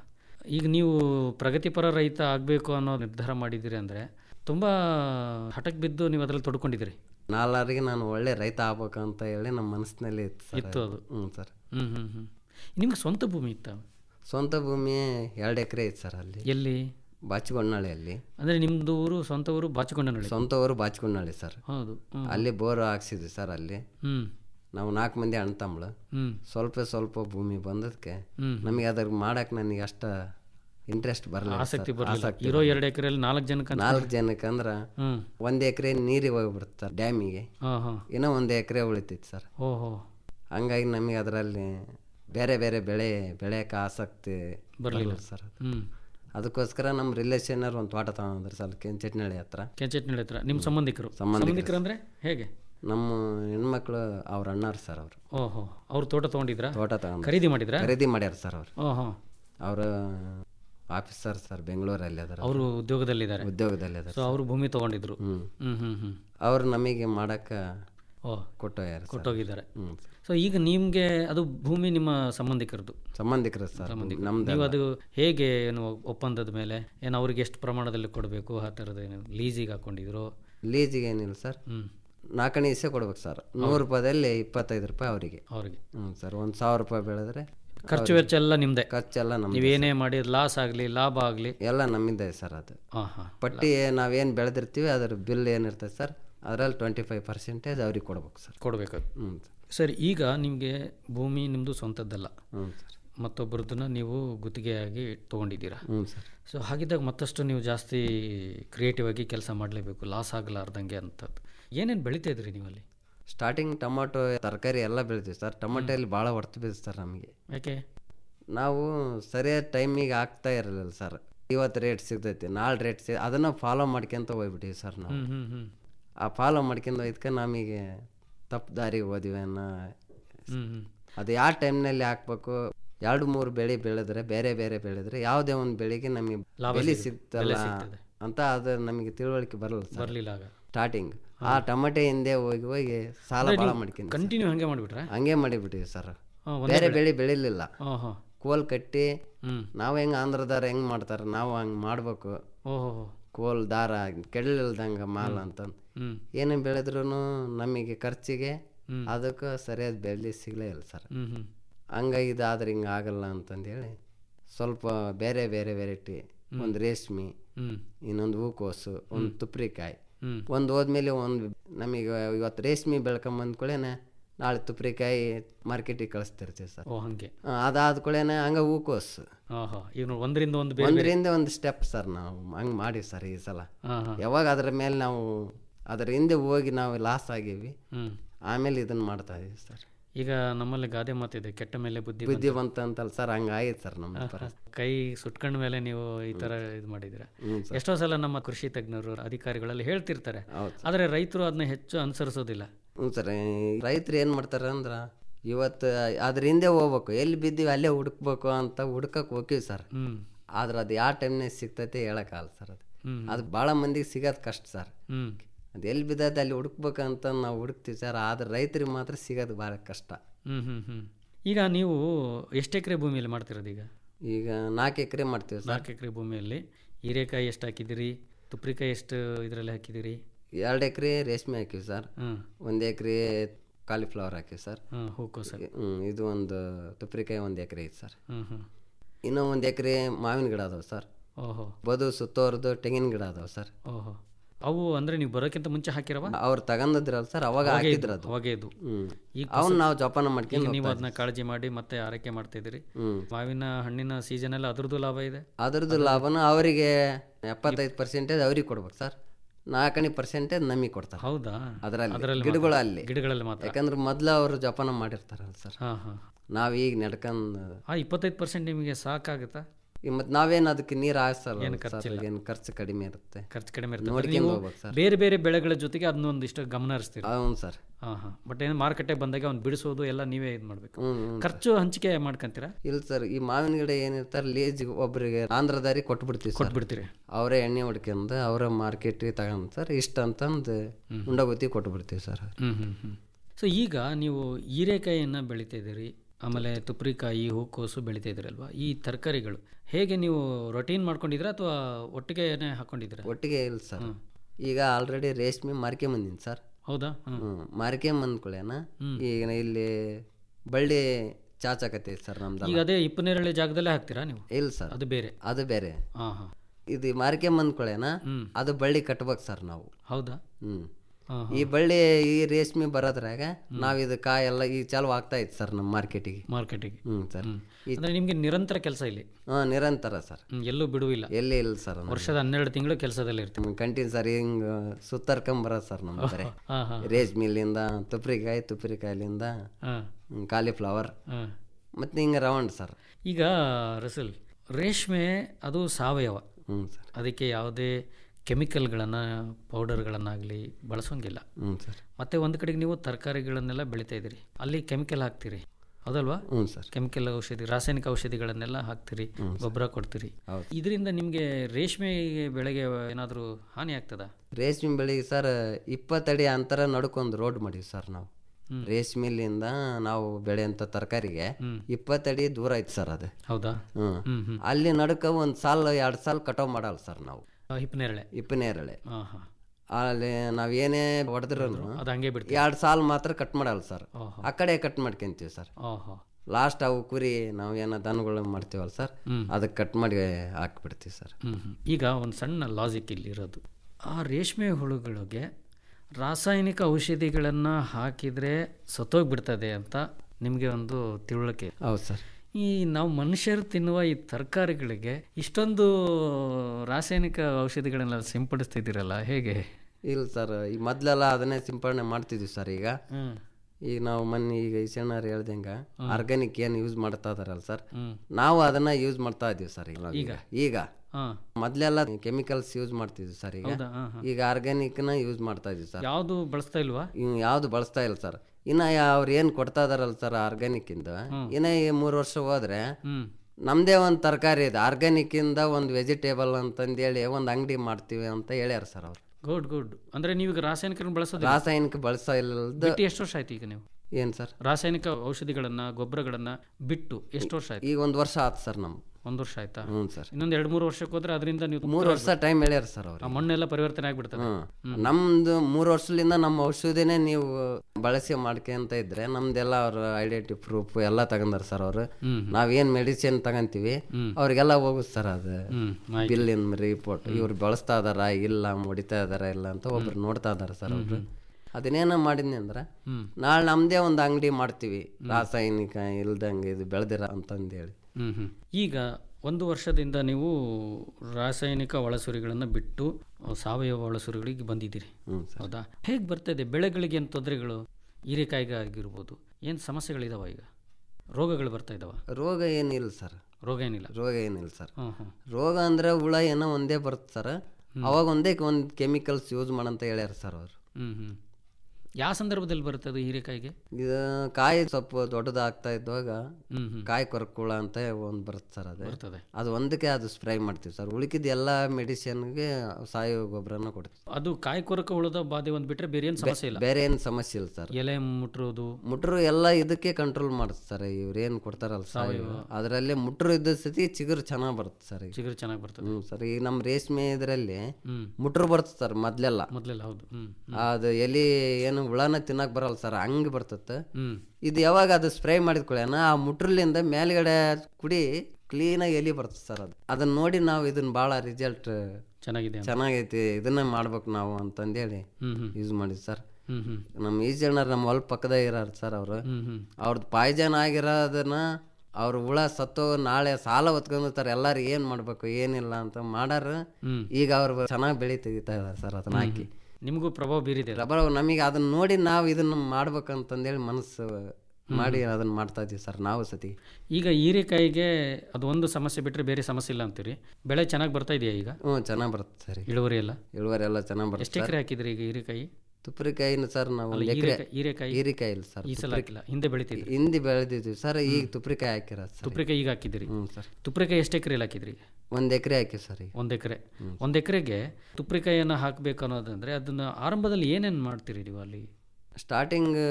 ಈಗ ನೀವು ಪ್ರಗತಿಪರ ರೈತ ಆಗಬೇಕು ಅನ್ನೋ ನಿರ್ಧಾರ ಮಾಡಿದ್ದೀರಿ ಅಂದರೆ ತುಂಬ ಹಠಕ್ಕೆ ಬಿದ್ದು ನೀವು ಅದರಲ್ಲಿ ತೊಡ್ಕೊಂಡಿದ್ದೀರಿ ನಾಲ್ವರಿಗೆ ನಾನು ಒಳ್ಳೆ ರೈತ ಆಗ್ಬೇಕು ಅಂತ ಹೇಳಿ ನಮ್ಮ ಮನಸ್ಸಿನಲ್ಲಿ ಇತ್ತು ಸರ್ ಇತ್ತು ಅದು ಹ್ಞೂ ಸರ್ ಹ್ಞೂ ಹ್ಞೂ ಹ್ಞೂ ನಿಮ್ಗೆ ಸ್ವಂತ ಭೂಮಿ ಇತ್ತ ಸ್ವಂತ ಭೂಮಿ ಎರಡು ಎಕರೆ ಐತೆ ಸರ್ ಅಲ್ಲಿ ಎಲ್ಲಿ ಬಾಚಿಗೊಂಡಳ್ಳಿಯಲ್ಲಿ ಅಂದರೆ ನಿಮ್ಮದು ಊರು ಸ್ವಂತ ಊರು ಬಾಚಿಕೊಂಡನಹಳ್ಳಿ ಸ್ವಂತ ಊರು ಬಾಚಿಗೊಂಡಳ್ಳಿ ಸರ್ ಹೌದು ಹ್ಮ್. ಅಲ್ಲಿ ಬೋರ್ ಹಾಕ್ಸಿದ್ವಿ ಸರ್ ಅಲ್ಲಿ ಹ್ಮ್. ನಾವು ನಾಲ್ಕು ಮಂದಿ ಅಣ್ಣ ತಮ್ಮಳು ಹ್ಮ್. ಸ್ವಲ್ಪ ಸ್ವಲ್ಪ ಭೂಮಿ ಬಂದದಕ್ಕೆ ಹ್ಮ್. ನಮಗೆ ಅದ್ರ ಮಾಡಕ್ಕೆ ನನಗೆ ಅಷ್ಟ ಇಂಟ್ರೆಸ್ಟ್ ಬರಲಿಲ್ಲ ಆಸಕ್ತಿ ಬರಲಿಲ್ಲ ಇರೋ ಎರಡು ಎಕರೆಯಲ್ಲಿ ನಾಲ್ಕು ಜನಕ್ಕೆ ಅಂತ- ನಾಲ್ಕು ಜನಕ್ಕೆ ಅಂದ್ರೆ ಹ್ಮ್. ಒಂದು ಎಕರೆ ನೀರಿಗೆ ಹೋಗ್ಬಿಡುತ್ತೆ ಸರ್ ಡ್ಯಾಮಿಗೆ ಹಾಂ ಹಾಂ ಇನ್ನೂ ಒಂದು ಎಕರೆ ಉಳಿತೈತಿ ಸರ್ ಓಹೋ ಹಂಗಾಗಿ ನಮಗೆ ಅದರಲ್ಲಿ ಬೇರೆ ಬೇರೆ ಬೆಳೆ ಬೆಳೆಯೋಕೆ ಆಸಕ್ತಿ ಬರ್ಲಿಲ್ಲ. ಬರ್ಲಿಲ್ಲ ಸರ್ ಅದು. ಹ್ಮ್. ಅದಕ್ಕೋಸ್ಕರ ನಮ್ಮ ರಿಲೇಷನರ್ ಒಂದು ತೋಟ ತಗೊಂಡ್ರು ಸರ್ ಕೆಂಚಟ್ನಳ್ಳಿ ಹತ್ರ ಕೆಂಚಟ್ನಳ್ಳಿ ಹತ್ರ ನಿಮ್ಮ ಸಂಬಂಧಿಕರು ಸಂಬಂಧಿಕರು. ಸಂಬಂಧಿಕರು ಅಂದರೆ ಹೇಗೆ ನಮ್ಮ ಹೆಣ್ಮಕ್ಳು ಅವ್ರ ಅಣ್ಣಾರು ಸರ್ ಅವರು ಓಹೋ ಅವ್ರು ತೋಟ ತೊಗೊಂಡಿದ್ರಾ ತೋಟ ತಗೊಂಡು ಖರೀದಿ ಮಾಡಿದ್ರಾ ಖರೀದಿ ಮಾಡ್ಯಾರ ಸರ್ ಅವರು ಓಹೋ ಅವರು ಆಫೀಸರ್ ಸರ್ ಬೆಂಗಳೂರಲ್ಲಿ ಅದಾರ ಅವರು ಉದ್ಯೋಗದಲ್ಲಿದ್ದಾರೆ ಉದ್ಯೋಗದಲ್ಲಿ ಸೊ ಅವರು ಭೂಮಿ ತೊಗೊಂಡಿದ್ರು ಹ್ಞೂ ಹ್ಞೂ ಹ್ಞೂ ಹ್ಞೂ ಅವ್ರು ನಮಗೆ ಮಾಡಕ್ಕೆ ಓ ಕೊಟ್ಟೋಗ್ಯಾರ ಸರ್. ಕೊಟ್ಟೋಗಿದ್ದಾರೆ ಹ್ಞೂ ಸೊ ಈಗ ನಿಮಗೆ ಅದು ಭೂಮಿ ನಿಮ್ಮ ಸಂಬಂಧಿಕರದ್ದು ಸಂಬಂಧಿಕರು ಸರ್ ಸಂಬಂಧಿಕರು. ನಮ್ದು ನೀವು ಅದು ಹೇಗೆ ಏನು ಒಪ್ಪಂದದ ಮೇಲೆ ಏನು ಅವ್ರಿಗೆ ಎಷ್ಟು ಪ್ರಮಾಣದಲ್ಲಿ ಕೊಡಬೇಕು ಆ ಥರದ ಏನು ಲೀಸಿಗೆ ಹಾಕೊಂಡಿದ್ರು ಲೀಜಿಗೆ ಏನಿಲ್ಲ ಸರ್ ಹ್ಮ್. ನಾಲ್ಕನೇ ಇಸೆ ಕೊಡ್ಬೇಕು ಸರ್ ನೂರು ರೂಪಾಯಿದಲ್ಲಿ ಇಪ್ಪತ್ತೈದು ರೂಪಾಯಿ ಅವರಿಗೆ ಅವ್ರಿಗೆ ಹ್ಞೂ ಸರ್ ಒಂದು ಸಾವಿರ ರೂಪಾಯಿ ಬೆಳೆದ್ರೆ ಖರ್ಚು ವೆಚ್ಚ ಎಲ್ಲ ನಿಮ್ಮದೇ ಖರ್ಚೆಲ್ಲ ನಮ್ದು ನೀವೇನೇ ಮಾಡಿ ಲಾಸ್ ಆಗಲಿ ಲಾಭ ಆಗಲಿ ಎಲ್ಲ ನಮ್ಮಿಂದ ಸರ್ ಅದು ಹಾಂ ಹಾಂ ಪಟ್ಟಿ ನಾವೇನು ಬೆಳೆದಿರ್ತೀವಿ ಅದ್ರ ಬಿಲ್ ಏನಿರ್ತದೆ ಸರ್ ಅದರಲ್ಲಿ ಟ್ವೆಂಟಿ ಫೈವ್ ಪರ್ಸೆಂಟೇಜ್ ಅವ್ರಿಗೆ ಕೊಡ್ಬೇಕು ಸರ್ ಕೊಡಬೇಕು ಹ್ಞೂ ಸರ್ ಈಗ ನಿಮಗೆ ಭೂಮಿ ನಿಮ್ಮದು ಸ್ವಂತದ್ದಲ್ಲ ಹ್ಞೂ ಸರ್ ಮತ್ತೊಬ್ಬರದನ್ನ ನೀವು ಗುತ್ತಿಗೆಯಾಗಿ ತೊಗೊಂಡಿದ್ದೀರಾ ಹ್ಞೂ ಸರ್ ಸೊ ಹಾಗಿದ್ದಾಗ ಮತ್ತಷ್ಟು ನೀವು ಜಾಸ್ತಿ ಕ್ರಿಯೇಟಿವ್ ಆಗಿ ಕೆಲಸ ಮಾಡಲೇಬೇಕು ಲಾಸ್ ಆಗಲಾರ್ದಂಗೆ ಅಂತದ್ದು ಏನೇನು ಬೆಳಿತಾ ಇದ್ರಿ ನೀವಲ್ಲಿ ಸ್ಟಾರ್ಟಿಂಗ್ ಟೊಮಾಟೊ ತರಕಾರಿ ಎಲ್ಲ ಬೆಳಿತೀವಿ ಸರ್ ಟೊಮಾಟೊಯಲ್ಲಿ ಭಾಳ ಹೊರ್ತು ಬೀಳುತ್ತೆ ಸರ್ ನಮಗೆ ಯಾಕೆ ನಾವು ಸರಿಯಾದ ಟೈಮಿಗೆ ಆಗ್ತಾ ಇರಲಿಲ್ಲ ಸರ್ ಇವತ್ತು ರೇಟ್ ಸಿಗ್ತೈತಿ ನಾಳೆ ರೇಟ್ ಸಿಗ್ ಅದನ್ನು ಫಾಲೋ ಮಾಡ್ಕೊಂತ ಹೋಗ್ಬಿಟ್ಟಿವಿ ಸರ್ ನಾವು ಹ್ಞೂ ಹ್ಞೂ ಹ್ಞೂ ಆ ಫಾಲೋ ಮಾಡ್ಕೊಂಡು ಹೋಯ್ದಕ್ಕೆ ನಮಗೆ ತಪ್ಪು ದಾರಿಗೆ ಹೋದಿವಿ ಅನ್ನೋ ಹ್ಞೂ ಹ್ಞೂ ಅದು ಯಾವ ಟೈಮ್ನಲ್ಲಿ ಹಾಕ್ಬೇಕು ಎರಡು ಮೂರು ಬೆಳೆ ಬೆಳೆದ್ರೆ ಬೇರೆ ಬೇರೆ ಬೆಳೆದ್ರೆ ಯಾವುದೇ ಒಂದು ಬೆಳೆಗೆ ನಮಗೆ ಲಾಭ ಬೆಲೆ ಸಿಗುತ್ತೆ, ಸಿಗ್ತಲ್ಲ ಬೆಲೆ ಸಿಗ್ತದೆ. ಅಂತ ಅದು ನಮಗೆ ತಿಳುವಳಿಕೆ ಬರಲ್ಲ ಸರ್ ಬರಲಿಲ್ಲ ಆಗ ಸ್ಟಾರ್ಟಿಂಗ್ ಆ ಟೊಮೆಟೊ ಹಿಂದೆ ಹೋಗಿ ಹೋಗಿ ಸಾಲ ಅಂದ್ರೆ ಭಾಳ ನೀವು ಮಾಡ್ಕೊಂಡು ಕಂಟಿನ್ಯೂ ಹಂಗೆ ಮಾಡಿಬಿಟ್ರೆ ಹಂಗೆ ಮಾಡಿಬಿಟ್ಟಿವಿ ಸರ್ ಹಾ, ಒಂದೇ ಬೇರೆ ಬೆಳೆ. ಬೆಳೆ ಬೆಳಿಲಿಲ್ಲ ಹಾಂ ಹಾಂ ಕೋಲ್ ಕಟ್ಟಿ ಹ್ಮ್. ನಾವು ಹೆಂಗೆ ಆಂಧ್ರದಾರ ಹೆಂಗೆ ಮಾಡ್ತಾರೆ ನಾವು ಹಂಗೆ ಮಾಡ್ಬೇಕು ಓಹೋ ಕೋಲ್ ದಾರ ಕೆಡಲಿಲ್ದಂಗೆ ಮಾಲ್ ಅಂತ ಹ್ಮ್. ಏನೇ ಬೆಳೆದ್ರೂ ನಮಗೆ ಖರ್ಚಿಗೆ ಹ್ಮ್. ಅದಕ್ಕೆ ಸರಿಯಾದ ಬೆಲೆ ಸಿಗಲೇ ಇಲ್ಲ ಸರ್ ಹ್ಞೂ ಹ್ಞೂ ಹಂಗಾಗಿ ಇದಾದ್ರೆ ಹಿಂಗೆ ಆಗಲ್ಲ ಅಂತಂದೇಳಿ ಸ್ವಲ್ಪ ಬೇರೆ ಬೇರೆ ವೆರೈಟಿ ಒಂದು ರೇಷ್ಮೆ ಹ್ಞೂ ಇನ್ನೊಂದು ಹೂಕೋಸು ಒಂದು ತುಪ್ರಿಕಾಯಿ ಹ್ಮ್. ಒಂದು ಹೋದ್ಮೇಲೆ ಒಂದು ನಮಗೆ ಇವತ್ತು ರೇಷ್ಮೆ ಬೆಳ್ಕೊಂಬಂದ್ಕೊಳ್ಳೇನೆ ನಾಳೆ ತುಪ್ರಿಕಾಯಿ ಮಾರ್ಕೆಟಿಗೆ ಕಳಿಸ್ತಿರ್ತೀವಿ ಸರ್ ಓ ಹಾಗೆ ಅದಾದ ಕೂಡಲೇ ಹಂಗೆ ಹೂಕೋಸು ಹಾಂ ಹಾಂ ಈಗ ನೋಡಿ ಒಂದರಿಂದ ಒಂದು ಬೇರೆ ಬೇರೆ ಒಂದರಿಂದ ಒಂದು ಸ್ಟೆಪ್ ಸರ್ ನಾವು ಹಂಗೆ ಮಾಡಿ ಸರ್ ಈ ಸಲ ಹಾಂ ಹಾಂ ಯಾವಾಗ ಅದ್ರ ಮೇಲೆ ನಾವು ಅದರ ಹಿಂದೆ ಹೋಗಿ ನಾವು ಲಾಸ್ ಆಗೀವಿ ಹ್ಞೂ ಆಮೇಲೆ ಇದನ್ನು ಮಾಡ್ತಾ ಇದೀವಿ ಸರ್ ಈಗ ನಮ್ಮಲ್ಲಿ ಗಾದೆ ಮಾತಿದೆ ಕೆಟ್ಟ ಮೇಲೆ ಬುದ್ಧಿ ಬುದ್ಧಿ ಬಂತ ಅಂತಲ್ಲ ಸರ್ ಹಂಗಾಗಿತ್ತು ಸರ್ ನಮ್ಮ ಬಂತು. ಪರಿಸ್ಥಿತಿ. ಕೈ ಸುಟ್ಕೊಂಡ ಮೇಲೆ ನೀವು ಈ ಥರ ಇದು ಮಾಡಿದ್ದೀರಾ ಹ್ಞೂ ಸರ್. ಎಷ್ಟೋ ಸಲ ನಮ್ಮ ಕೃಷಿ ತಜ್ಞರು ಅಧಿಕಾರಿಗಳಲ್ಲಿ ಹೇಳ್ತಿರ್ತಾರೆ ಹೌದು ಆದರೆ ರೈತರು ಅದನ್ನ ಹೆಚ್ಚು ಅನುಸರಿಸೋದಿಲ್ಲ ಹ್ಞೂ ಸರ್ ರೈತರು ಏನು ಮಾಡ್ತಾರೆ ಅಂದ್ರೆ ಇವತ್ತು ಅದ್ರ ಹಿಂದೆ ಹೋಗ್ಬೇಕು ಎಲ್ಲಿ ಬಿದ್ದೀವಿ ಅಲ್ಲೇ ಹುಡುಕ್ಬೇಕು ಅಂತ ಹುಡ್ಕಕ್ಕೆ ಹೋಗ್ತೀವಿ ಸರ್ ಹ್ಞೂ ಆದ್ರೆ ಅದು ಯಾವ ಟೈಮ್ನಾಗ ಸಿಗ್ತೈತೆ ಹೇಳೋಕ್ಕಾಗಲ್ಲ ಸರ್ ಅದು ಹ್ಮ್. ಅದು ಭಾಳ ಮಂದಿಗೆ ಸಿಗೋದು ಕಷ್ಟ ಸರ್ ಹ್ಞೂ ಅದು ಎಲ್ಲಿ ಬಿದ್ದೈತೆ ಅಲ್ಲಿ ಹುಡುಕ್ಬೇಕಂತ ನಾವು ಹುಡುಕ್ತೀವಿ ಸರ್ ಆದ್ರೆ ರೈತರಿಗೆ ಮಾತ್ರ ಸಿಗೋದು ಭಾಳ ಕಷ್ಟ ಹ್ಞೂ ಹ್ಞೂ ಹ್ಞೂ ಈಗ ನೀವು ಎಷ್ಟು ಎಕರೆ ಭೂಮಿಯಲ್ಲಿ ಮಾಡ್ತಿರೋದು ಈಗ ಈಗ ನಾಲ್ಕು ಎಕರೆ ಮಾಡ್ತೀವಿ ಸರ್ ನಾಲ್ಕು ಎಕರೆ ಭೂಮಿಯಲ್ಲಿ ಹೀರೆಕಾಯಿ ಎಷ್ಟು ಹಾಕಿದ್ದೀರಿ ತುಪ್ರಿಕಾಯಿ ಎಷ್ಟು ಇದರಲ್ಲಿ ಹಾಕಿದ್ದೀರಿ ಎರಡು ಎಕರೆ ರೇಷ್ಮೆ ಹಾಕಿವಿ ಸರ್ ಹ್ಞೂ ಒಂದು ಎಕರೆ ಕಾಲಿಫ್ಲವರ್ ಹಾಕಿವಿ ಸರ್ ಹ್ಞೂ ಹೂಕೋಸ ಹ್ಞೂ ಇದು ಒಂದು ತುಪ್ರಿಕಾಯಿ ಒಂದು ಎಕರೆ ಐತೆ ಸರ್ ಹ್ಞೂ ಹ್ಞೂ ಇನ್ನೂ ಒಂದು ಎಕರೆ ಮಾವಿನ ಗಿಡ ಅದಾವೆ ಸರ್ ಓಹೋ ಬದು ಸುತ್ತೋರ್ದು ತೆಂಗಿನ ಗಿಡ ಅದಾವೆ ಸರ್ ಓಹೋ ಅವು ಅಂದರೆ ನೀವು ಬರೋಕ್ಕಿಂತ ಮುಂಚೆ ಹಾಕಿರವ ಅವ್ರು ತಗೊಂಡಿದ್ರಲ್ಲ ಸರ್ ಅವಾಗ ಅವಾಗೇ ಹಾಕಿದ್ರು ಇದ್ದು, ಅದು ಅವಾಗೇ ಇದು ಹ್ಞೂ ಈಗ ಅವ್ನ ಹೊಸ- ನಾವು ಜೋಪಾನ ಈಗ ಮಾಡ್ಕೊಂಡು ನೀವು ಹೋಗ್ತಾ ಅದನ್ನ ಕಾಳಜಿ ಮಾಡಿ ಮತ್ತೆ ಆರೈಕೆ ಮಾಡ್ತಾ ಇದ್ದೀರಿ ಹ್ಞೂ ಮಾವಿನ ಹಣ್ಣಿನ ಸೀಸನಲ್ಲಿ ಅದ್ರದ್ದು ಲಾಭ ಇದೆ ಅದ್ರದ್ದು ಲಾಭನ ಅವರಿಗೆ ಎಪ್ಪತ್ತೈದು ಪರ್ಸೆಂಟೇಜ್ ಅವ್ರಿಗೆ ಕೊಡ್ಬೇಕು ಸರ್ ನಾಲ್ಕನೇ ಪರ್ಸೆಂಟೇಜ್ ನಮಗೆ ಕೊಡ್ತಾರೆ ಹೌದಾ ಅದರಲ್ಲಿ ಅದರಲ್ಲಿ ಗಿಡಗಳು ಮಾತ್ರ. ಅಲ್ಲಿ ಗಿಡಗಳಲ್ಲಿ ಮಾತ್ರ ಯಾಕಂದ್ರೆ ಮೊದಲು ಅವರು ಜೋಪಾನ ಮಾಡಿರ್ತಾರಲ್ಲ ಸರ್ ಹಾಂ ಹಾಂ ನಾವು ಈಗ ನಡ್ಕೊಂಡು ಆ ಇಪ್ಪತ್ತೈದು ಪರ್ಸೆಂಟ್ ನಿಮಗೆ ಸಾಕಾಗುತ್ತಾ ಮತ್ತು ನಾವೇನು ಅದಕ್ಕೆ ನೀರು ಹಾಕ್ಸಲ್ಲ ಏನು ಸರ್ ಖರ್ಚಿಲ್ಲ. ಏನು ಖರ್ಚು ಕಡಿಮೆ ಇರುತ್ತೆ ಖರ್ಚು ಕಡಿಮೆ ಇರ್ತದೆ ನೋಡ್ಕೊಂಡು ನೀವು ಹೋಗ್ಬೇಕು ಸರ್ ಬೇರೆ ಬೇರೆ ಬೆಳೆಗಳ ಜೊತೆಗೆ ಅದನ್ನ ಒಂದಿಷ್ಟು ಗಮನ ಹರಿಸ್ತೀರಿ ಹೌದು ಸರ್ ಹಾಂ ಹಾಂ ಬಟ್ ಏನು ಮಾರುಕಟ್ಟೆಗೆ ಬಂದಾಗ ಅವ್ನು ಬಿಡಿಸೋದು ಎಲ್ಲ ನೀವೇ ಇದು ಮಾಡಬೇಕು ಹ್ಞೂ ಹ್ಞೂ ಖರ್ಚು ಹಂಚಿಕೆ ಮಾಡ್ಕೊಂತೀರಾ ಇಲ್ಲ ಸರ್ ಈ ಮಾವಿನ ಗಿಡ ಏನಿರ್ತಾರೆ ಲೇಜಿಗೆ ಒಬ್ಬರಿಗೆ ಆಂಧ್ರದಾರಿ ಕೊಟ್ಬಿಡ್ತೀವಿ ಸರ್ ಕೊಟ್ಬಿಡ್ತೀರಿ ಅವರೇ ಎಣ್ಣೆ ಹೊಡ್ಕೊಂಡು ಅವರ ಮಾರ್ಕೆಟಿಗೆ ತಗೊಂಡು ಸರ್ ಇಷ್ಟ ಅಂತಂದು ಉಂಡಗುತ್ತಿ ಕೊಟ್ಬಿಡ್ತೀವಿ ಸರ್ ಹ್ಞೂ ಹ್ಞೂ ಹ್ಞೂ ಸೊ ಈಗ ನೀವು ಹೀರೆಕಾಯಿಯನ್ನು ಬೆಳೀತಾ ಇದ್ದೀರಿ ಆಮೇಲೆ ತುಪ್ರಿಕಾಯಿ ಹೂಕೋಸು ಬೆಳಿತಾ ಇದ್ರಲ್ವಾ ಈ ತರಕಾರಿಗಳು ಹೇಗೆ ನೀವು ರೊಟೀನ್ ಮಾಡ್ಕೊಂಡಿದ್ರಾ ಅಥವಾ ಒಟ್ಟಿಗೆನೆ ಹಾಕೊಂಡಿದ್ದೀರಾ ಒಟ್ಟಿಗೆ ಇಲ್ಲ ಸರ್ ಈಗ ಆಲ್ರೆಡಿ ರೇಷ್ಮೆ ಮಾರ್ಕೊಂಬಂದಿನಿ ಸರ್ ಹೌದಾ ಹ್ಮ್. ಹ್ಞೂ ಮಾರ್ಕೊಂಬಂದ್ಕೊಳ್ಳೇನ ಈಗ ಇಲ್ಲಿ ಬಳ್ಳಿ ಚಾಚಾಕತ್ತೈತಿ ಸರ್ ನಮ್ದು ಈಗ ಅದೇ ಇಪ್ಪನೇರಳೆ ಜಾಗದಲ್ಲೇ ಹಾಕ್ತೀರಾ ನೀವು ಇಲ್ಲ ಸರ್ ಅದು ಬೇರೆ ಅದು ಬೇರೆ ಹಾಂ ಹಾಂ ಇದು ಮಾರ್ಕೊಂಬಂದ್ಕೊಳ್ಳೇನ ಅದು ಬಳ್ಳಿ ಕಟ್ಬೇಕು ಸರ್ ನಾವು ಹೌದಾ ಹ್ಮ್ ಹಾಂ ಈ ಬಳ್ಳಿ ಈ ರೇಷ್ಮೆ ಬರೋದ್ರಾಗ ನಾವ್ ಇದು ಕಾಯೆಲ್ಲ ಈಗ ಚಾಲು ಆಗ್ತಾ ಇತ್ತು ಸರ್ ನಮ್ಮ ಮಾರ್ಕೆಟಿಗೆ ಮಾರ್ಕೆಟಿಗೆ ಹ್ಮ್ ಸರ್ ಅಂದರೆ ನಿಮಗೆ ನಿರಂತರ ಕೆಲಸ ಇಲ್ಲಿ ಹಾಂ ನಿರಂತರ ಸರ್ ಹ್ಮ್, ಎಲ್ಲೂ ಬಿಡುವಿಲ್ಲ ಎಲ್ಲಿ ಇಲ್ಲ ಸರ್ ವರ್ಷದ ಹನ್ನೆರಡು ತಿಂಗಳು ಕೆಲಸದಲ್ಲಿ ಇರ್ತೀವಿ ಕಂಟಿನ್ಯೂ ಸರ್ ಹಿಂಗ ಸುತ್ತರ್ಕೊಂಬರ ಸರ್ ನಮ್ಮ ಕಡೆ ಹಾಂ ಹಾಂ ರೇಷ್ಮಿಲಿಂದ ತುಪ್ರಿಕಾಯಿ ತುಪ್ರಿಕಾಯಿಲಿಂದ ಹಾಂ ಕಾಲಿಫ್ಲವರ್ ಹಾಂ ಮತ್ತೆ ಹಿಂಗೆ ರೌಂಡ್ ಸರ್ ಈಗ ರಸಲ್ ರೇಷ್ಮೆ ಅದು ಸಾವಯವ ಹ್ಞೂ ಸರ್ ಅದಕ್ಕೆ ಯಾವುದೇ ಕೆಮಿಕಲ್ಗಳನ್ನು ಪೌಡರ್ಗಳನ್ನಾಗಲಿ ಬಳಸೋಂಗಿಲ್ಲ ಹ್ಞೂ ಸರ್ ಮತ್ತು ಒಂದು ಕಡೆಗೆ ನೀವು ತರಕಾರಿಗಳನ್ನೆಲ್ಲ ಬೆಳಿತಾ ಇದ್ದೀರಿ ಅಲ್ಲಿ ಕೆಮಿಕಲ್ ಹಾಕ್ತೀರಿ ಹೌದಲ್ವಾ ಹ್ಞೂ ಸರ್ ಕೆಮಿಕಲ್ ಔಷಧಿ ರಾಸಾಯನಿಕ ಔಷಧಿಗಳನ್ನೆಲ್ಲ ಹಾಕ್ತೀರಿ ಗೊಬ್ಬರ ಕೊಡ್ತೀರಿ ಇದರಿಂದ ನಿಮಗೆ ರೇಷ್ಮೆ ಬೆಳೆಗೆ ಏನಾದರೂ ಹಾನಿ ಆಗ್ತದಾ ರೇಷ್ಮೆ ಬೆಳೆಗೆ ಸರ್ ಇಪ್ಪತ್ತಡಿ ಅಂತರ ನಡ್ಕೊಂಡು ರೋಡ್ ಮಾಡೀವಿ ಸರ್ ನಾವು ರೇಷ್ಮೆಲಿಂದ ನಾವು ಬೆಳೆಯಂತ ತರಕಾರಿಗೆ ಇಪ್ಪತ್ತಡಿ ದೂರ ಐತಿ ಸರ್ ಅದು ಹೌದಾ ಹ್ಮ್ ಅಲ್ಲಿ ನಡುಕ ಒಂದ್ ಸಾಲ್ ಎರಡ್ ಸಾಲ್ ಕಟಾವ್ ಮಾಡಲ್ಲ ಸರ್ ನಾವು ಹಿಪ್ಪನೇರಳೆ ಇಪ್ಪನೇರಳೆ ಹಾಂ ಹಾಂ ಅಲ್ಲಿ ನಾವ್ ಏನೇ ಹೊಡೆದ್ರು ಅದು ಹಂಗೆ ಬಿಡ್ತೀವಿ ಎರಡ್ ಸಾಲ್ ಮಾತ್ರ ಕಟ್ ಮಾಡಲ್ಲ ಸರ್ ಓಹೋ. ಆ ಕಡೆ ಕಟ್ ಮಾಡ್ಕೊಂತೀವಿ ಸರ್ ಓಹೋ ಲಾಸ್ಟ್ ಅವು ಕುರಿ ನಾವು ಏನೋ ದನಗಳು ಮಾಡ್ತೀವಲ್ಲ ಸರ್ ಅದಕ್ಕೆ ಕಟ್ ಮಾಡಿ ಹಾಕ್ಬಿಡ್ತೀವಿ ಸರ್ ಹ್ಮ್ ಹ್ಮ್. ಈಗ ಒಂದು ಸಣ್ಣ ಲಾಜಿಕ್ ಇಲ್ಲಿ ಇರೋದು ಆ ರೇಷ್ಮೆ ಹುಳುಗಳಿಗೆ ರಾಸಾಯನಿಕ ಔಷಧಿಗಳನ್ನು ಹಾಕಿದರೆ ಸತ್ತೋಗ್ಬಿಡ್ತದೆ ಅಂತ ನಿಮಗೆ ಒಂದು ತಿಳುವಳಿಕೆ ಹೌದು ಸರ್ ಈ ನಾವು ಮನುಷ್ಯರು ತಿನ್ನುವ ಈ ತರಕಾರಿಗಳಿಗೆ ಇಷ್ಟೊಂದು ರಾಸಾಯನಿಕ ಔಷಧಿಗಳನ್ನೆಲ್ಲ ಸಿಂಪಡಿಸ್ತಿದ್ದೀರಲ್ಲ ಹೇಗೆ ಇಲ್ಲ ಸರ್ ಈ ಮೊದ್ಲೆಲ್ಲ ಅದನ್ನೇ ಸಿಂಪಡಣೆ ಮಾಡ್ತಿದ್ವಿ ಸರ್ ಈಗ ಹ್ಮ್. ಈಗ ನಾವು ಮೊನ್ನೆ ಈಗ ಈಶಣ್ಣವ್ರು ಹೇಳ್ದಂಗ ಆರ್ಗ್ಯಾನಿಕ್ ಏನು ಯೂಸ್ ಮಾಡ್ತಾ ಇದಾರಲ್ಲ ಸರ್ ಹ್ಮ್. ನಾವು ಅದನ್ನ ಯೂಸ್ ಮಾಡ್ತಾ ಇದೀವಿ ಸರ್ ಈಗ ಈಗ ಈಗ ಹಾಂ ಮೊದ್ಲೆಲ್ಲ ಕೆಮಿಕಲ್ಸ್ ಯೂಸ್ ಮಾಡ್ತಿದ್ವಿ ಸರ್ ಈಗ ಹೌದಾ ಹಾಂ ಹಾಂ ಈಗ ಆರ್ಗ್ಯಾನಿಕ್ ನ ಯೂಸ್ ಮಾಡ್ತಾ ಇದೀವಿ ಸರ್ ಯಾವುದು ಬಳಸ್ತಾ ಇಲ್ವಾ ಇವ್ ಯಾವ್ದು ಬಳಸ್ತಾ ಇಲ್ಲ ಸರ್ ಇನ್ನ ಅವ್ರು ಏನ್ ಕೊಡ್ತಾ ಇದಾರಲ್ಲ ಸರ್ ಆರ್ಗ್ಯಾನಿಕ್ ಇಂದ ಇನ್ನ ಈ ಮೂರ್ ವರ್ಷ ಹೋದ್ರೆ ಹ್ಮ್ ನಮ್ದೇ ಒಂದ್ ತರಕಾರಿ ಇದೆ ಆರ್ಗ್ಯಾನಿಕ್ ಇಂದ ಒಂದ್ ವೆಜಿಟೇಬಲ್ ಅಂತಂದೇಳಿ ಒಂದ್ ಅಂಗಡಿ ಮಾಡ್ತೀವಿ ಅಂತ ಹೇಳ್ಯಾರ ಸರ್ ಅವ್ರು ಗುಡ್ ಗುಡ್ ಅಂದ್ರೆ ನೀವು ಈಗ ರಾಸಾಯನಿಕ ಬಳಸೋದು ರಾಸಾಯನಿಕ ಬಳಸ ಇಲ್ಲದ ಬಿಟ್ಟು ಎಷ್ಟು ವರ್ಷ ಆಯ್ತು ಈಗ ನೀವು ಏನ್ ಸರ್ ರಾಸಾಯನಿಕ ಔಷಧಿಗಳನ್ನ ಗೊಬ್ಬರಗಳನ್ನ ಬಿಟ್ಟು ಎಷ್ಟು ವರ್ಷ ಆಯ್ತು ಈಗ ಒಂದ್ ವರ್ಷ ಆತ್ ಸರ್ ನಮ್ ಒಂದು ವರ್ಷ ಆಯ್ತಾ ಹ್ಞೂ ಸರ್ ಇನ್ನೊಂದು ಎರಡು ಮೂರು ವರ್ಷಕ್ಕೆ ಹೋದ್ರೆ ಅದರಿಂದ ನೀವು ಮೂರ್ ವರ್ಷ ಟೈಮ್ ಹೇಳ್ಯಾರ ಸರ್ ಅವ್ರು ಆ ಮಣ್ಣೆಲ್ಲ ಪರಿವರ್ತನೆ ಆಗ್ಬಿಡ್ತದೆ ಹ್ಮ್ ನಮ್ದು ಮೂರ್ ವರ್ಷದಿಂದ ನಮ್ಮ ಔಷಧಿನೇ ನೀವು ಬಳಸಿ ಮಾಡ್ಕೊಂತ ಇದ್ರೆ ನಮ್ದೆಲ್ಲ ಅವ್ರ ಐಡೆಂಟಿ ಪ್ರೂಫ್ ಎಲ್ಲ ತಗೊಂಡಾರ ಸರ್ ಅವ್ರು ನಾವೇನ್ ಮೆಡಿಸಿನ್ ತಗಂತೀವಿ ಅವ್ರಿಗೆಲ್ಲ ಹೋಗುತ್ತೆ ಸರ್ ಅದು ಹ್ಮ್ ಬಿಲ್ಲಿನ ರಿಪೋರ್ಟ್ ಇವ್ರು ಬಳಸ್ತಾ ಇದಾರ ಇಲ್ಲ ಹೊಡಿತಾ ಇದಾರ ಇಲ್ಲ ಅಂತ ಒಬ್ರು ನೋಡ್ತಾ ಇದಾರ ಸರ್ ಅವ್ರು ಅದನ್ನೇನ ಮಾಡಿದ್ನಿ ಅಂದ್ರ ನಾಳೆ ನಮ್ದೇ ಒಂದು ಅಂಗಡಿ ಮಾಡ್ತೀವಿ ರಾಸಾಯನಿಕ ಇಲ್ದಂಗೆ ಇದು ಬೆಳೆದಿರ ಅಂತಂದೇಳಿ ಹ್ಮ್ ಹ್ಮ್ ಈಗ ಒಂದು ವರ್ಷದಿಂದ ನೀವು ರಾಸಾಯನಿಕ ಒಳಸುರಿಗಳನ್ನು ಬಿಟ್ಟು ಅಹ್, ಸಾವಯವ ಒಳಸುರಿಗಳಿಗೆ ಬಂದಿದ್ದೀರಿ ಹೌದಾ ಹೇಗೆ ಬರ್ತದೆ ಬೆಳೆಗಳಿಗೆ ಏನು ತೊಂದರೆಗಳು ಹೀರೆಕಾಯಿಗೆ ಆಗಿರ್ಬೋದು ಏನು ಸಮಸ್ಯೆಗಳಿದಾವ ಈಗ ರೋಗಗಳು ಬರ್ತಾ ಇದಾವ ರೋಗ ಏನಿಲ್ಲ ಸರ್ ರೋಗ ಏನಿಲ್ಲ ರೋಗ ಏನಿಲ್ಲ ಸರ್ ಹ್ಮ್ ಹ್ಮ್ ರೋಗ ಅಂದ್ರೆ ಹುಳ ಏನೋ ಒಂದೇ ಬರುತ್ತೆ ಸರ್ ಅವಾಗ ಒಂದೇ ಒಂದು ಕೆಮಿಕಲ್ಸ್ ಯೂಸ್ ಮಾಡಂತ ಹೇಳ್ಯಾರ ಸರ್ ಅವ್ರು ಹ್ಮ್ ಹ್ಮ್ ಯಾವ ಸಂದರ್ಭದಲ್ಲಿ ಬರುತ್ತೆ ಅದು ಹೀರೆಕಾಯಿಗೆ ಇದು ಕಾಯಿ ಸ್ವಲ್ಪ ದೊಡ್ಡದಾಗ್ತಾ ಇದ್ದಾಗ ಹ್ಮ್ ಹ್ಮ್ ಕಾಯಿ ಕೊರಕುಳ ಅಂತ ಒಂದು ಬರುತ್ತೆ ಸರ್ ಅದು ಬರ್ತದೆ ಅದು ಒಂದಕ್ಕೆ ಅದು ಸ್ಪ್ರೇ ಮಾಡ್ತೀವಿ ಸರ್ ಉಳಿಕಿದ ಎಲ್ಲ ಮೆಡಿಸಿನ್ಗೆ ಸಾವಯವ ಗೊಬ್ಬರನ ಕೊಡ್ತೀವಿ ಅದು ಕಾಯಿ ಕೊರಕ ಉಳಿದ ಬಾಧೆ ಒಂದು ಬಿಟ್ರೆ ಬೇರೆ ಏನು ಸಮಸ್ಯೆ ಇಲ್ಲ ಬೇರೆ ಏನು ಸಮಸ್ಯೆ ಇಲ್ಲ ಸರ್ ಎಲೆ ಮುಟ್ರೋದು ಮುಟ್ರು ಎಲ್ಲ ಇದಕ್ಕೆ ಕಂಟ್ರೋಲ್ ಮಾಡುತ್ತೆ ಸರ್ ಇವ್ರೇನು ಕೊಡ್ತಾರಲ್ಲ ಸಾವಯವ ಅದರಲ್ಲೇ ಮುಟ್ರು ಇದ್ದ ಸ್ಥಿತಿ ಚಿಗುರು ಚೆನ್ನಾಗಿ ಬರುತ್ತೆ ಸರ್ ಈಗ ಚಿಗುರು ಚೆನ್ನಾಗಿ ಬರ್ತದೆ ಹ್ಞೂ ಸರ್ ಈಗ ನಮ್ಮ ರೇಷ್ಮೆ ಇದರಲ್ಲಿ ಹ್ಮ್ ಮುಟ್ರು ಬರುತ್ತೆ ಸರ್ ಮೊದ್ಲೆಲ್ಲ ಮೊದಲೆಲ್ಲ ಹೌದು ಹ್ಮ್ ಅದು ಎಲಿ ಏನು ಹುಳನ ತಿನ್ನಕ್ ಬರಲ್ಲ ಸರ್ ಹಂಗೆ ಬರ್ತತ್ತೆ ಹ್ಮ್ ಇದು ಯಾವಾಗ ಅದು ಸ್ಪ್ರೇ ಮಾಡಿದ್ಕೊಳ್ಳೇನ ಆ ಮುಟ್ರಲಿಂದ ಮೇಲ್ಗಡೆ ಕುಡಿ ಕ್ಲೀನಾಗಿ ಎಲಿ ಬರ್ತದೆ ಸರ್ ಅದು ಅದನ್ನ ನೋಡಿ ನಾವು ಇದನ್ನ ಭಾಳ ರಿಸಲ್ಟ್ ಚೆನ್ನಾಗಿದೆ ಅಂತ. ಚೆನ್ನಾಗೈತಿ ಇದನ್ನ ಮಾಡ್ಬೇಕು ನಾವು ಅಂತಂದೇಳಿ ಹ್ಮ್ ಹ್ಮ್ ಯೂಸ್ ಮಾಡಿದ್ ಸರ್ ಹ್ಮ್ ಹ್ಮ್ ನಮ್ಮ ಈಜಣ್ಣರ್ ನಮ್ಮ ಹೊಲ ಪಕ್ಕದಾಗ ಇರಾರ ಸರ್ ಅವರು ಹ್ಮ್ ಹ್ಮ್ ಅವ್ರದ್ದು ಪಾಯ್ಜನ್ ಆಗಿರೋದನ್ನ ಅವ್ರ ಹುಳ ಸತ್ತು ನಾಳೆ ಸಾಲ ಹೊತ್ಕೊಂಡಿರ್ತಾರೆ ಎಲ್ಲಾರು ಏನ್ ಮಾಡ್ಬೇಕು ಏನಿಲ್ಲ ಅಂತ ಮಾಡಾರ ಹ್ಮ್. ಈಗ ಅವ್ರು ಚೆನ್ನಾಗಿ ಬೆಳಿ ತೆಗಿತಾ ಇದಾರೆ ಸರ್ ಅದನ್ನ ಹಾಕಿ ನಿಮಗೂ ಪ್ರಭಾವ ಬೀರಿದೆ ಅದು. ರಬ್ಬರ್ ನಮಗೆ ಅದನ್ನ ನೋಡಿ ನಾವು ಇದನ್ನ ಮಾಡ್ಬೇಕಂತಂದೇಳಿ ಮನಸ್ಸು ಮಾಡಿ ಅದನ್ನ ಮಾಡ್ತಾ ಇದೀವಿ ಸರ್ ನಾವು ಸತಿ ಈಗ ಹೀರೆಕಾಯಿಗೆ ಅದು ಒಂದು ಸಮಸ್ಯೆ ಬಿಟ್ಟರೆ ಬೇರೆ ಸಮಸ್ಯೆ ಇಲ್ಲ ಅಂತೀರಿ ಬೆಳೆ ಚೆನ್ನಾಗಿ ಬರ್ತಾ ಇದೆಯಾ ಈಗ ಹ್ಞೂ ಚೆನ್ನಾಗಿ ಬರುತ್ತೆ ಸರ್ ಈಗ. ಇಳುವರಿ ಎಲ್ಲ ಇಳುವರಿ ಎಲ್ಲ ಚೆನ್ನಾಗಿ ಎಷ್ಟು ಬರುತ್ತೆ ಎಕರೆ ಹಾಕಿದ್ರಿ ಈಗ ಹೀರೆಕಾಯಿ ತುಪ್ರಿಕಾಯಿನ ಸರ್ ನಾವು ಅಲ್ಲ, ಒಂದು ಎಕರೆ ಹೀರೆಕಾಯಿ- ಹೀರೆಕಾಯಿ? ಹೀರೆಕಾಯಿ ಇಲ್ಲ ಸರ್ ಈ ಸಲ ಹಾಕಿಲ್ಲ ಹಿಂದೆ ಬೆಳಿತಿದ್ರಿ ಹಿಂದಿ ಬೆಳೆದಿದ್ವಿ ಸರ್ ಈಗ ತುಪ್ರಿಕಾಯಿ ಹಾಕಿರ ಸರ್ ತುಪ್ರಿಕಾಯಿ ಈಗ ಹಾಕಿದಿರಿ ಹ್ಞೂ ಸರ್ ತುಪ್ರಿಕಾಯಿ ಎಷ್ಟು ಎಕರೆಯಲ್ಲಿ ಹಾಕಿದ್ರಿ ಒಂದು ಎಕರೆ ಹಾಕಿ ಸರ್ ಈಗ ಒಂದು ಎಕರೆ ಒಂದು ಎಕರೆಗೆ ತುಪ್ರಿಕಾಯಿಯನ್ನು ಹಾಕಬೇಕು ಅನ್ನೋದಂದ್ರೆ ಅದನ್ನ ಆರಂಭದಲ್ಲಿ ಏನೇನು ಮಾಡ್ತೀರಿ ನೀವು ಅಲ್ಲಿ ಸ್ಟಾರ್ಟಿಂಗ್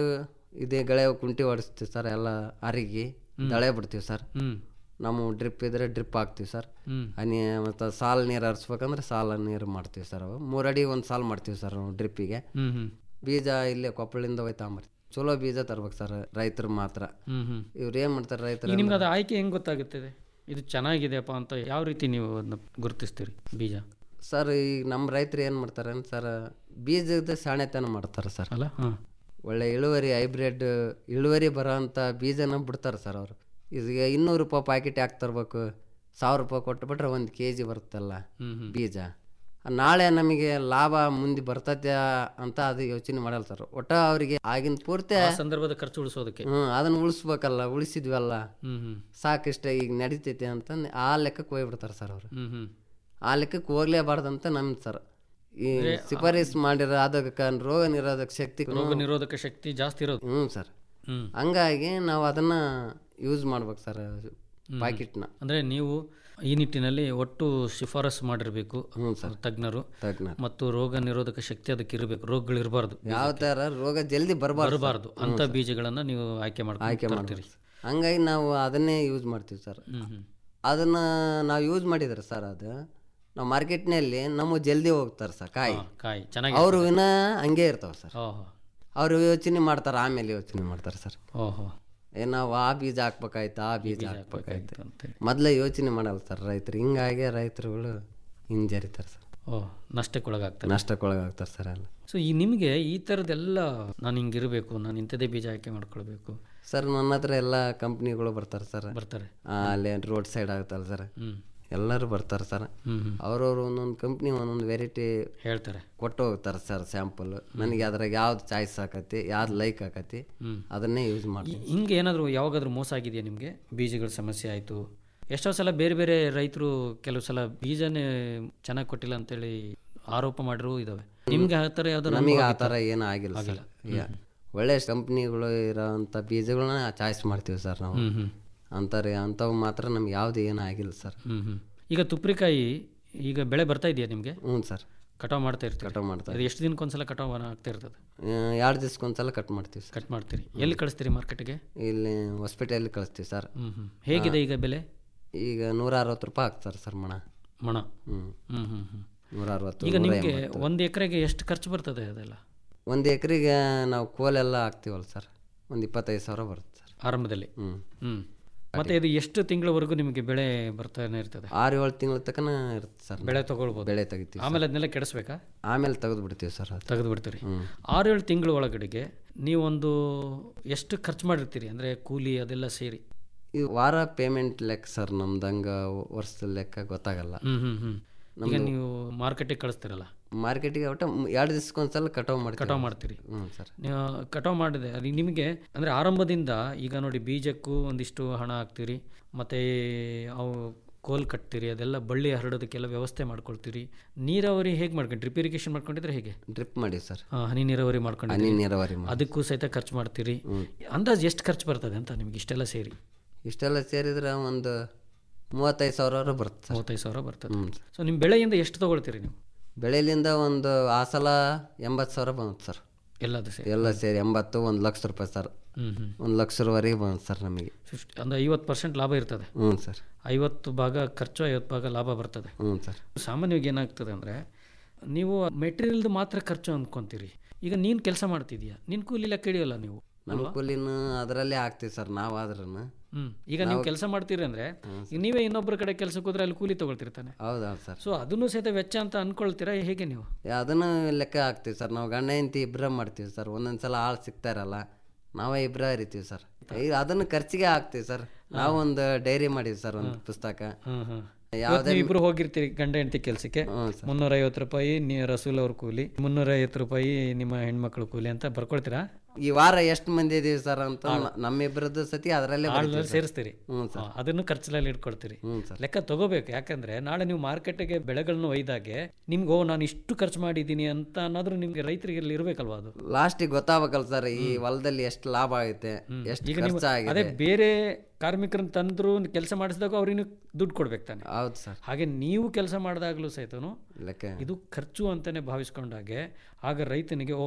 ಇದೇ ಗಳೆ ಕುಂಟಿ ಹೊಡಿಸ್ತೀವಿ ಸರ್ ಎಲ್ಲ ಅರಿಗಿ ದಳೆ ಬಿಡ್ತೀವಿ ಸರ್ ಹ್ಮ್. ನಮ್ಮ ಡ್ರಿಪ್ ಇದ್ರೆ ಡ್ರಿಪ್ ಹಾಕ್ತೀವಿ ಸರ್ ಹ್ಮ್. ಹನಿ ಮತ್ತು ಸಾಲ್ ನೀರು ಹರಿಸ್ಬೇಕಂದ್ರೆ ಸಾಲ ನೀರು ಮಾಡ್ತೀವಿ ಸರ್ ಅವು ಮೂರಡಿ ಒಂದು ಸಾಲು ಮಾಡ್ತೀವಿ ಸರ್ ಡ್ರಿಪ್ಪಿಗೆ ಹ್ಮ್ ಹ್ಮ್ ಬೀಜ ಇಲ್ಲೇ ಕೊಪ್ಪಳಿಂದ ಹೋಯ್ತಾಂಬರ್ತೀವಿ ಚಲೋ ಬೀಜ ತರ್ಬೇಕು ಸರ್ ರೈತರು ಮಾತ್ರ ಹ್ಮ್ ಹ್ಮ್ ಇವ್ರು ಏನು ಮಾಡ್ತಾರೆ ಈಗ ರೈತರು ನಿಮ್ಗೆ ಅದು ಆಯ್ಕೆ ಹೆಂಗೆ ಗೊತ್ತಾಗುತ್ತದೆ ಇದು ಚೆನ್ನಾಗಿದೆಯಪ್ಪ ಅಂತ ಯಾವ ರೀತಿ ನೀವು ಅದನ್ನ ಗುರುತಿಸ್ತೀರಿ ಬೀಜ ಸರ್ ಈಗ ನಮ್ಮ ರೈತರು ಏನು ಮಾಡ್ತಾರೆ ಅಂತ ಸರ್ ಬೀಜದ ಸಾಣೆತನ ಮಾಡ್ತಾರೆ ಸರ್ ಅಲ್ಲ ಹಾಂ ಒಳ್ಳೆ ಇಳುವರಿ ಹೈಬ್ರಿಡ್ ಇಳುವರಿ ಬರೋ ಅಂಥ ಬೀಜನ ಬಿಡ್ತಾರೆ ಸರ್ ಅವರು ಈಗ ಇನ್ನೂರು ರೂಪಾಯಿ ಪ್ಯಾಕೆಟ್ ಯಾಕೆ ತರಬೇಕು ಸಾವಿರ ರೂಪಾಯಿ ಕೊಟ್ಟುಬಿಟ್ರೆ ಒಂದು ಕೆ ಜಿ ಬರುತ್ತಲ್ಲ ಹ್ಮ್ ಹ್ಮ್. ಬೀಜ ನಾಳೆ ನಮಗೆ ಲಾಭ ಮುಂದೆ ಬರ್ತೈತೆ ಅಂತ ಅದು ಯೋಚನೆ ಮಾಡಲ್ಲ ಸರ್ ಒಟ್ಟ ಅವರಿಗೆ ಆಗಿನ ಪೂರ್ತಿ ಆ ಸಂದರ್ಭದ ಖರ್ಚು ಉಳಿಸೋದಕ್ಕೆ ಹ್ಞೂ ಅದನ್ನು ಉಳಿಸ್ಬೇಕಲ್ಲ ಉಳಿಸಿದ್ವಲ್ಲ ಹ್ಮ್ ಹ್ಮ್ ಸಾಕಿಷ್ಟ ಈಗ ನಡೀತೈತೆ ಅಂತ ಆ ಲೆಕ್ಕಕ್ಕೆ ಹೋಗ್ಬಿಡ್ತಾರೆ ಸರ್ ಅವರು ಹ್ಮ್ ಹ್ಮ್ ಆ ಲೆಕ್ಕಕ್ಕೆ ಹೋಗ್ಲೇಬಾರ್ದಂತ ನಮ್ದು ಸರ್ ಈ ಶಿಫಾರಸ್ ಮಾಡಿರೋ ಅದಕ್ಕೆ ರೋಗ ನಿರೋಧಕ ಶಕ್ತಿ ರೋಗ ನಿರೋಧಕ ಶಕ್ತಿ ಜಾಸ್ತಿ ಇರೋದು ಹ್ಞೂ ಸರ್ ಹ್ಮ್ ಹಂಗಾಗಿ ನಾವು ಅದನ್ನ ಯೂಸ್ ಮಾಡ್ಬೇಕು ಸರ್ ಪ್ಯಾಕೆಟ್ನ ಅಂದರೆ ನೀವು ಈ ನಿಟ್ಟಿನಲ್ಲಿ ಒಟ್ಟು ಶಿಫಾರಸು ಮಾಡಿರಬೇಕು ಹ್ಞೂ ಸರ್ ತಜ್ಞರು ತಜ್ಞರು. ಮತ್ತು ರೋಗ ನಿರೋಧಕ ಶಕ್ತಿ ಅದಕ್ಕೆ ಇರಬೇಕು ರೋಗಗಳು ಇರಬಾರ್ದು ಯಾವ ಥರ ರೋಗ ಜಲ್ದಿ ಬರಬಾರ್ದು ಬರಬಾರ್ದು ಅಂತ ಬೀಜಗಳನ್ನು ನೀವು ಆಯ್ಕೆ ಮಾಡ್ಕೊಂಡು ಆಯ್ಕೆ ತರ್ತೀರಿ. ಮಾಡ್ತೀವಿ ಹಂಗಾಗಿ ನಾವು ಅದನ್ನೇ ಯೂಸ್ ಮಾಡ್ತೀವಿ ಸರ್ ಹ್ಮ್ ಹ್ಮ್ ಅದನ್ನ ನಾವು ಯೂಸ್ ಮಾಡಿದ್ರೆ ಸರ್ ಅದು ನಾವು ಮಾರ್ಕೆಟ್ನಲ್ಲಿ ನಮ್ಮ ಜಲ್ದಿ ಹೋಗ್ತಾರೆ ಸರ್ ಕಾಯಿ ಕಾಯಿ ಚೆನ್ನಾಗಿ ಅವರು ವಿನ ಹಂಗೆ ಇರ್ತಾವೆ ಸರ್ ಓಹೋ ಅವರು ಯೋಚನೆ ಮಾಡ್ತಾರೆ ಆಮೇಲೆ ಯೋಚನೆ ಮಾಡ್ತಾರೆ ಸರ್ ಓಹೋ ಏ ನಾವು ಆ ಬೀಜ ಹಾಕ್ಬೇಕಾಯ್ತು ಆ ಬೀಜ ಹಾಕ್ಬೇಕಾಯ್ತು ಅಂತೇಳಿ ಮೊದಲೇ ಯೋಚನೆ ಮಾಡಲ್ಲ ಸರ್ ರೈತರು ಹಿಂಗಾಗಿ ರೈತರುಗಳು ಹಿಂಜರಿತಾರೆ ಸರ್ ಓ ನಷ್ಟಕ್ಕೊಳಗಾಗ್ತಾರೆ ನಷ್ಟಕ್ಕೊಳಗಾಗ್ತಾರೆ ಸರ್ ಎಲ್ಲ ಸೊ ಈ ನಿಮಗೆ ಈ ಥರದ್ದೆಲ್ಲ ನಾನು ಹಿಂಗಿರಬೇಕು ನಾನು ಇಂಥದೇ ಬೀಜ ಆಯ್ಕೆ ಮಾಡ್ಕೊಳ್ಬೇಕು ಸರ್ ನನ್ನ ಹತ್ರ ಎಲ್ಲ ಕಂಪ್ನಿಗಳು ಬರ್ತಾರೆ ಸರ್ ಬರ್ತಾರೆ ಆ, ಅಲ್ಲಿ ರೋಡ್ ಸೈಡ್ ಆಗುತ್ತಲ್ಲ ಸರ್ ಹ್ಮ್. ಎಲ್ಲರೂ ಬರ್ತಾರೆ ಸರ್ ಹ್ಮ್ ಹ್ಮ್. ಅವ್ರವ್ರು ಒಂದೊಂದು ಕಂಪ್ನಿ ಒಂದೊಂದು ವೆರೈಟಿ ಹೇಳ್ತಾರೆ ಕೊಟ್ಟು ಹೋಗ್ತಾರೆ ಸರ್ ಸ್ಯಾಂಪಲ್ ನನಗೆ ಅದ್ರಾಗ ಯಾವ್ದು ಚಾಯ್ಸ್ ಆಕತಿ ಯಾವ್ದು ಲೈಕ್ ಆಕತಿ ಹ್ಮ್. ಅದನ್ನೇ ಯೂಸ್ ಮಾಡ್ತೀನಿ ಹಿಂಗೆ ಏನಾದರೂ ಯಾವಾಗಾದ್ರೂ ಮೋಸ ಆಗಿದೆಯಾ ನಿಮಗೆ ಬೀಜಗಳ ಸಮಸ್ಯೆ ಆಯಿತು ಎಷ್ಟೋ ಸಲ ಬೇರೆ ಬೇರೆ ರೈತರು ಕೆಲವು ಸಲ ಬೀಜನೇ ಚೆನ್ನಾಗಿ ಕೊಟ್ಟಿಲ್ಲ ಅಂತೇಳಿ ಆರೋಪ ಮಾಡಿರೋ ಇದಾವೆ ನಿಮ್ಗೆ ಆ ಥರ ಯಾವ್ದಾರು ನಮಗೆ ಆ ಅನುಭವ ಥರ ಆಗಿತ್ತಾ? ಏನೂ ಆಗಿಲ್ಲ ಸರ್ ಆಗಿಲ್ಲ. ಯಾ- ಒಳ್ಳೆ ಕಂಪ್ನಿಗಳು ಇರೋಂಥ ಬೀಜಗಳನ್ನ ಚಾಯ್ಸ್ ಮಾಡ್ತೀವಿ ಸರ್ ನಾವು ಹ್ಮ್, ಹ್ಮ್. ಅಂತಾರೆ ಅಂಥವು ಮಾತ್ರ ನಮ್ಗೆ ಯಾವುದು ಏನೂ ಆಗಿಲ್ಲ ಸರ್ ಹ್ಮ್ ಹ್ಮ್ ಈಗ ತುಪ್ರಿಕಾಯಿ ಈಗ ಬೆಳೆ ಬರ್ತಾ ಇದೆಯಾ ನಿಮಗೆ ಹ್ಞೂ ಸರ್ ಕಟಾವ್ ಮಾಡ್ತಾ ಇರ್ತೀವಿ ಕಟಾವ್ ಮಾಡ್ತಾ ಅದು ಎಷ್ಟು ದಿನಕ್ಕೊಂದ್ಸಲ ಕಟಾವ್ ಆಗ್ತಾ ಇರ್ತದೆ ಎರಡು ದಿವ್ಸಕ್ಕೊಂದ್ಸಲ ಕಟ್ ಮಾಡ್ತೀವಿ ಸರ್ ಕಟ್ ಮಾಡ್ತೀರಿ ಎಲ್ಲಿ ಕಳಿಸ್ತೀರಿ ಮಾರ್ಕೆಟ್ಗೆ ಇಲ್ಲಿ ಹಾಸ್ಪಿಟಲ್ ಕಳಿಸ್ತೀವಿ ಸರ್ ಹ್ಮ್ ಹ್ಮ್ ಹೇಗಿದೆ ಈಗ ಬೆಲೆ ಈಗ ನೂರ ಅರವತ್ತು ರೂಪಾಯಿ ಹಾಕ್ತಾರೆ ಸರ್ ಮಣ ಮಣ ಹ್ಞೂ ಹ್ಮ್ ಹ್ಮ್ ಹ್ಮ್ ನೂರ ಅರವತ್ತು ಈಗ ನೂರ ನಿಮಗೆ ಎಂಬತ್ತು. ಒಂದು ಎಕರೆಗೆ ಎಷ್ಟು ಖರ್ಚು ಬರ್ತದೆ ಅದೆಲ್ಲ ಒಂದು ಎಕರೆಗೆ ನಾವು ಕೋಲೆಲ್ಲ ಹಾಕ್ತೀವಲ್ಲ ಸರ್ ಒಂದು ಇಪ್ಪತ್ತೈದು ಸಾವಿರ ಬರುತ್ತೆ ಸರ್ ಆರಂಭದಲ್ಲಿ ಹ್ಞೂ ಹ್ಮ್ ಮತ್ತೆ ಇದು ಎಷ್ಟು ತಿಂಗಳವರೆಗೂ ನಿಮಗೆ ಬೆಳೆ ಬರ್ತಾನೆ ಇರ್ತದೆ ಆರು ಏಳು ತಿಂಗಳ ತನಕ ಇರುತ್ತೆ ಸರ್ ಬೆಳೆ ತಗೊಳ್ಬೋದು ಬೆಳೆ ತೆಗಿತೀವಿ ಆಮೇಲೆ ಅದನ್ನೆಲ್ಲ ಕೆಡಿಸ್ಬೇಕಾ ಆಮೇಲೆ ತೆಗೆದು ಬಿಡ್ತೀವಿ ಸರ್ ಅದು ತೆಗೆದು ಬಿಡ್ತೀರಿ ಹ್ಮ್. ಆರು ಏಳು ತಿಂಗಳ ಒಳಗಡೆಗೆ ನೀವೊಂದು ಎಷ್ಟು ಖರ್ಚು ಮಾಡಿರ್ತೀರಿ ಅಂದರೆ ಕೂಲಿ ಅದೆಲ್ಲ ಸೇರಿ ಈ ವಾರ ಪೇಮೆಂಟ್ ಲೆಕ್ಕ ಸರ್ ನಮ್ದು ಹಂಗೆ ವರ್ಷದ ಲೆಕ್ಕ ಗೊತ್ತಾಗಲ್ಲ ಹ್ಮ್ ಹ್ಮ್ ಹ್ಮ್ ಈಗ ನೀವು ಮಾರ್ಕೆಟಿಗೆ ಕಳಿಸ್ತೀರಲ್ಲ ಮಾರ್ಕೆಟಿಗೆ ಒಟ್ಟು ಎರಡು ದಿವ್ಸಕ್ಕೊಂದ್ಸಲ ಕಟಾವು ಮಾಡ್ತೀವಿ ಕಟಾವು ಮಾಡ್ತೀರಿ ಹ್ಞೂ ಸರ್ ನೀವು ಕಟಾವು ಮಾಡಿದೆ ಅದು ನಿಮಗೆ ಅಂದರೆ ಆರಂಭದಿಂದ ಈಗ ನೋಡಿ ಬೀಜಕ್ಕೂ ಒಂದಿಷ್ಟು ಹಣ ಹಾಕ್ತೀರಿ ಮತ್ತು ಅವು ಕೋಲ್ ಕಟ್ತೀರಿ ಅದೆಲ್ಲ ಬಳ್ಳಿ ಹರಡೋದಕ್ಕೆಲ್ಲ ವ್ಯವಸ್ಥೆ ಮಾಡ್ಕೊಳ್ತೀರಿ ನೀರಾವರಿ ಹೇಗೆ ಮಾಡ್ಕೊಂಡು ಡ್ರಿಪ್ ಇರಿಗೇಷನ್ ಮಾಡ್ಕೊಂಡಿದ್ರೆ ಹೇಗೆ ಡ್ರಿಪ್ ಮಾಡಿ ಸರ್ ಆ, ಹನಿ ನೀರಾವರಿ ಹನಿ ಮಾಡ್ಕೊಂಡಿದ್ದೀರಿ ನೀರಾವರಿ ಮಾಡಿ ಅದಕ್ಕೂ ಸಹಿತ ಖರ್ಚು ಮಾಡ್ತೀರಿ ಅಂದಾಜು ಎಷ್ಟು ಖರ್ಚು ಬರ್ತದೆ ಅಂತ ನಿಮ್ಗೆ ಇಷ್ಟೆಲ್ಲ ಸೇರಿ ಇಷ್ಟೆಲ್ಲ ಸೇರಿದ್ರೆ ಒಂದು ಮೂವತ್ತೈದು ಸಾವಿರ ಬರುತ್ತೆ ಸರ್ ಮೂವತ್ತೈದು ಸಾವಿರ ಬರ್ತದೆ ಹ್ಞೂ ಸೊ ನಿಮ್ಮ ಬೆಳೆಯಿಂದ ಎಷ್ಟು ತೊಗೊಳ್ತೀರಿ ನೀವು ಬೆಳೆಲಿಂದ ಒಂದು ಆ ಸಲ ಎಂಬತ್ತು ಸಾವಿರ ಬಂತು ಸರ್ ಎಲ್ಲದು ಸೇರಿ ಎಲ್ಲ ಸೇರಿ ಎಂಬತ್ತು ಒಂದು ಲಕ್ಷ ರೂಪಾಯಿ ಸರ್ ಹ್ಞೂ ಹ್ಞೂ ಒಂದು ಲಕ್ಷರವರೆಗೆ ಬಂತು ಸರ್ ನಮಗೆ ಫಿಫ್ಟಿ ಅಂದರೆ ಐವತ್ತು ಪರ್ಸೆಂಟ್ ಲಾಭ ಇರ್ತದೆ ಹ್ಞೂ ಸರ್ ಐವತ್ತು ಭಾಗ ಖರ್ಚು ಐವತ್ತು ಭಾಗ ಲಾಭ ಬರ್ತದೆ ಹ್ಞೂ ಸರ್ ಸಾಮಾನ್ಯವಾಗಿ ಏನಾಗ್ತದೆ ಅಂದರೆ ನೀವು ಮೆಟೀರಿಯಲ್ದು ಮಾತ್ರ ಖರ್ಚು ಅಂದ್ಕೊಂತೀರಿ ಈಗ ನೀನು ಕೆಲಸ ಮಾಡ್ತಿದ್ಯಾ ನಿನ್ನ ಕೂಲಿ ಲೆಕ್ಕ ಹಿಡಿಯೋಲ್ಲ ನೀವು ನಮ್ಮ ಕೂಲಿನ ಅದರಲ್ಲೇ ಹಾಕ್ತೀವಿ ಸರ್ ನಾವು ಆದ್ರೂ ಹ್ಮ್ ಈಗ ನೀವು ಕೆಲಸ ಮಾಡ್ತೀರಿ ಅಂದರೆ ಈಗ ನೀವೇ ಇನ್ನೊಬ್ಬರ ಕಡೆ ಕೆಲಸಕ್ಕೆ ಹೋದ್ರೆ ಅಲ್ಲಿ ಕೂಲಿ ತೊಗೊಳ್ತಿರ್ತಾನೆ ಹೌದೌದು ಸರ್ ಸೊ ಅದನ್ನು ಸಹಿತ ವೆಚ್ಚ ಅಂತ ಅನ್ಕೊಳ್ತೀರಾ ಹೇಗೆ ನೀವು ಅದನ್ನು ಲೆಕ್ಕ ಹಾಕ್ತೀವಿ ಸರ್ ನಾವು ಗಂಡ ಹೆಂಡತಿ ಇಬ್ಬರ ಮಾಡ್ತೀವಿ ಸರ್ ಒಂದೊಂದು ಸಲ ಆಳು ಸಿಗ್ತಾ ಇರಲ್ಲ ನಾವೇ ಇಬ್ಬರ ಹರಿತೀವಿ ಸರ್ ಈಗ ಅದನ್ನು ಖರ್ಚಿಗೆ ಹಾಕ್ತೀವಿ ಸರ್ ನಾವು ಒಂದು ಡೈರಿ ಮಾಡಿದ್ವಿ ಸರ್ ಒಂದು ಪುಸ್ತಕ ಹ್ಮ್ ಹ್ಮ್ ಯಾವುದೇ ನೀವು ಇಬ್ರು ಹೋಗಿರ್ತೀರಿ ಗಂಡ ಹೆಂಡತಿ ಕೆಲಸಕ್ಕೆ ಮುನ್ನೂರ ಐವತ್ತು ರೂಪಾಯಿ ನೀ ರಸೂಲ್ ಅವ್ರ ಕೂಲಿ ಮುನ್ನೂರ ಐವತ್ತು ರೂಪಾಯಿ ನಿಮ್ಮ ಹೆಣ್ಮಕ್ಳು ಕೂಲಿ ಅಂತ ಬರ್ಕೊಳ್ತೀರಾ ಈ ವಾರ ಎಷ್ಟು ಮಂದಿ ಇದೀವಿ ಸರ್ ಅಂತ ನ- ನಮ್ಮಿಬ್ಬರದ್ದು ಸತಿ ಅದರಲ್ಲೇ ಆಳ್ನಲ್ಲಿ ಸೇರಿಸ್ತೀರಿ ಹ್ಞೂ ಸರ್ ಹಾ, ಅದನ್ನು ಖರ್ಚಲ್ಲಿ ಇಟ್ಕೊಳ್ತೀರಿ ಹ್ಞೂ ಸರ್ ಲೆಕ್ಕ ತಗೋಬೇಕು ಯಾಕಂದ್ರೆ ನಾಳೆ ನೀವು ಮಾರ್ಕೆಟ್ಗೆ ಬೆಳೆಗಳನ್ನ ಒಯ್ದಾಗೆ ನಿಮ್ಗೆ ಓ ನಾನು ಇಷ್ಟು ಖರ್ಚು ಮಾಡಿದ್ದೀನಿ ಅಂತ ಅನ್ನೋದ್ರು ನಿಮ್ಗೆ ರೈತರಿಗೆ ಇಲ್ಲಿ ಇರ್ಬೇಕಲ್ವಾ ಅದು ಲಾಸ್ಟಿಗೆ ಗೊತ್ತಾಗಬೇಕಲ್ಲ ಸರ್ ಈ ಹೊಲದಲ್ಲಿ ಎಷ್ಟು ಲಾಭ ಆಗೈತೆ ಎಷ್ಟು ಈಗ ನೀವು ಖರ್ಚು ಅದೇ ಆಗಿದೆ ಬೇರೆ ಕಾರ್ಮಿಕರನ್ನ ತಂದ್ರು ಕೆಲಸ ಮಾಡಿಸಿದಾಗ ಅವ್ರಿಗೆ ದುಡ್ಡು ಕೊಡ್ಬೇಕು ತಾನೆ ಹೌದು ಸರ್ ಹಾಗೆ ನೀವು ಕೆಲಸ ಮಾಡಿದಾಗಲೂ ಸಹಿತನು ಲೆಕ್ಕ ಇದು ಖರ್ಚು ಅಂತಾನೆ ಭಾವಿಸ್ಕೊಂಡಾಗೆ ಆಗ ರೈತನಿಗೆ ಓ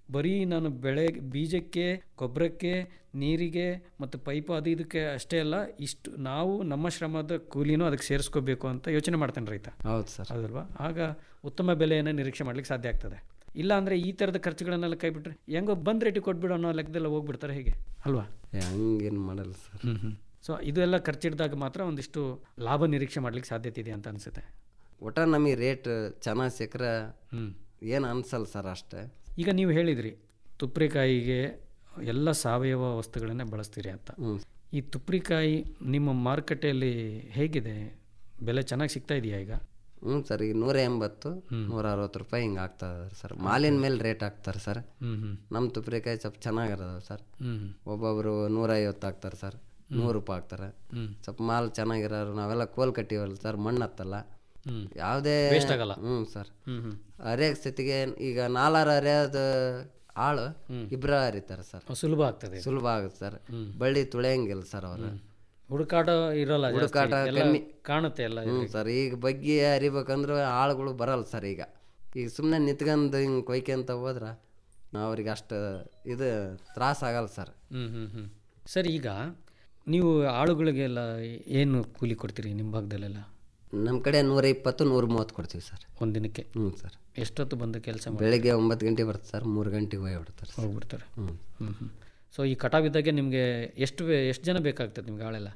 ಬರೀ ನಾನು ಬೆಳೆ ಬೀಜಕ್ಕೆ ಗೊಬ್ಬರಕ್ಕೆ ನೀರಿಗೆ ಮತ್ತು ಪೈಪ್ ಅದು ಇದಕ್ಕೆ ಅಷ್ಟೇ ಅಲ್ಲ ಇಷ್ಟು ನಾವು ನಮ್ಮ ಶ್ರಮದ ಕೂಲಿನೂ ಅದಕ್ಕೆ ಸೇರಿಸ್ಕೋಬೇಕು ಅಂತ ಯೋಚನೆ ಮಾಡ್ತಾನೆ ರೈತ ಹೌದು ಸರ್ ಹೌದಲ್ವಾ ಆಗ ಉತ್ತಮ ಬೆಲೆಯನ್ನು ನಿರೀಕ್ಷೆ ಮಾಡ್ಲಿಕ್ಕೆ ಸಾಧ್ಯ ಆಗ್ತದೆ ಇಲ್ಲ ಅಂದರೆ ಈ ಥರದ ಖರ್ಚುಗಳನ್ನೆಲ್ಲ ಕೈ ಬಿಟ್ರೆ ಹೆಂಗೋ ಬಂದ್ ರೇಟಿಗೆ ಕೊಟ್ಬಿಡು ಅನ್ನೋ ಲೆಕ್ಕದಲ್ಲ ಹೋಗ್ಬಿಡ್ತಾರೆ ಹೇಗೆ ಅಲ್ವಾ ಏ, ಹಂಗೇನ್ ಮಾಡಲ್ಲ ಸರ್ ಹ್ಞೂ ಹ್ಞೂ ಸೊ ಇದೆಲ್ಲ ಖರ್ಚಿಡ್ದಾಗ ಮಾತ್ರ ಒಂದಿಷ್ಟು ಲಾಭ ನಿರೀಕ್ಷೆ ಮಾಡ್ಲಿಕ್ಕೆ ಸಾಧ್ಯತೆ ಇದೆ ಅಂತ ಅನಿಸುತ್ತೆ ಒಟ್ಟ ನಮಗೆ ರೇಟ್ ಚೆನ್ನಾಗಿ ಸಿಕ್ಕರೆ ಹ್ಞೂ ಏನು ಅನ್ಸಲ್ಲ ಸರ್ ಅಷ್ಟೇ ಈಗ ನೀವು ಹೇಳಿದ್ರಿ ತುಪ್ರಿಕಾಯಿಗೆ ಎಲ್ಲ ಸಾವಯವ ವಸ್ತುಗಳನ್ನೇ ಬಳಸ್ತೀರಿ ಅಂತ ಈ ತುಪ್ರಿಕಾಯಿ ನಿಮ್ಮ ಮಾರುಕಟ್ಟೆಯಲ್ಲಿ ಹೇಗಿದೆ ಬೆಲೆ ಚೆನ್ನಾಗಿ ಸಿಗ್ತಾ ಇದೆಯಾ ಈಗ ಹ್ಞೂ ಸರ್ ಈಗ ನೂರ ಎಂಬತ್ತು ನೂರ ಅರವತ್ತು ರೂಪಾಯಿ ಹಿಂಗೆ ಆಗ್ತಾ ಇದಾರೆ ಸರ್ ಮಾಲಿನ ಮೇಲೆ ರೇಟ್ ಹಾಕ್ತಾರೆ ಸರ್ ಹ್ಮ್, ಹ್ಮ್. ನಮ್ಮ ತುಪ್ರಿಕಾಯಿ ಸ್ವಲ್ಪ ಚೆನ್ನಾಗಿರೋದು ಸರ್ ಹ್ಮ್. ಒಬ್ಬೊಬ್ರು ನೂರ ಐವತ್ತು ಹಾಕ್ತಾರೆ ಸರ್ ನೂರು ರೂಪಾಯಿ ಹಾಕ್ತಾರೆ ಹ್ಮ್. ಸ್ವಲ್ಪ ಮಾಲ್ ಚೆನ್ನಾಗಿರೋರು ನಾವೆಲ್ಲ ಕೋಲ್ ಕಟ್ಟಿವಲ್ಲ ಸರ್ ಮಣ್ಣು ಹತ್ತಲ್ಲ ಹ್ಮ್. ಯಾವುದೇ Waste ಆಗಲ್ಲ. ಹ್ಞೂ ಸರ್ ಹ್ಮ್, ಹ್ಮ್. ಅರಿಯೋ ಸ್ಥಿತಿಗೆ ಈಗ ನಾಲಾರು ಅರಿಯೋದು ಆಳು ಇಬ್ರ ಅರಿತಾರೆ ಸರ್ ಸುಲಭ ಆಗ್ತದೆ ಇದು. ಸುಲಭ ಆಗುತ್ತೆ ಸರ್ ಬಳ್ಳಿ ತುಳಿಯಂಗಿಲ್ಲ ಸರ್ ಅವರು ಹುಡುಕಾಟ ಇರಲ್ಲ ಜಾಸ್ತಿ. ಹುಡುಕಾಟ ಎಲ್ಲ ಕಮ್ಮಿ ಕಾಣುತ್ತೆ ಎಲ್ಲ ಹ್ಞೂ ಸರ್ ಈಗ ಬಗ್ಗೆ ಅರಿಬೇಕಂದ್ರೆ ಆಳುಗಳು ಬರಲ್ಲ ಸರ್ ಈಗ ಈಗ ಸುಮ್ಮನೆ ನಿಂತ್ಕೊಂಡು ಹಿಂಗೆ ಕೊಯ್ಕೊಂತ ಹೋದ್ರೆ ಅವ್ರಿಗೆ ಅಷ್ಟು ಇದು ತ್ರಾಸ ಆಗಲ್ಲ ಸರ್ ಹ್ಮ್ ಹ್ಮ್ ಹ್ಮ್ ಸರಿ ಈಗ ನೀವು ಆಳುಗಳಿಗೆಲ್ಲ ಏನು ಕೂಲಿ ಕೊಡ್ತೀರಿ ನಿಮ್ಮ ಭಾಗದಲ್ಲೆಲ್ಲ ನಮ್ಮ ಕಡೆ ನೂರ ಇಪ್ಪತ್ತು ನೂರ ಮೂವತ್ತು ಕೊಡ್ತೀವಿ ಸರ್ ಒಂದಿನಕ್ಕೆ ಹ್ಞೂ ಸರ್ ಎಷ್ಟೊತ್ತು ಬಂದು ಕೆಲಸ ಮಾಡಿ ಬೆಳಿಗ್ಗೆ ಒಂಬತ್ತು ಗಂಟೆ ಬರುತ್ತೆ ಸರ್ ಮೂರು ಗಂಟೆಗೆ ಹೋಗ್ಬಿಡ್ತಾರೆ ಸರ್ ಹೋಗ್ಬಿಡ್ತಾರೆ ಹ್ಞೂ ಹ್ಮ್ ಹ್ಮ್ ಸೊ ಈ ಕಟಾವಿದ್ದಾಗೆ ನಿಮಗೆ ಎಷ್ಟು ಬೇ- ಎಷ್ಟು ಜನ ಬೇಕಾಗ್ತದೆ ನಿಮ್ಗೆ ಆಳೆಲ್ಲ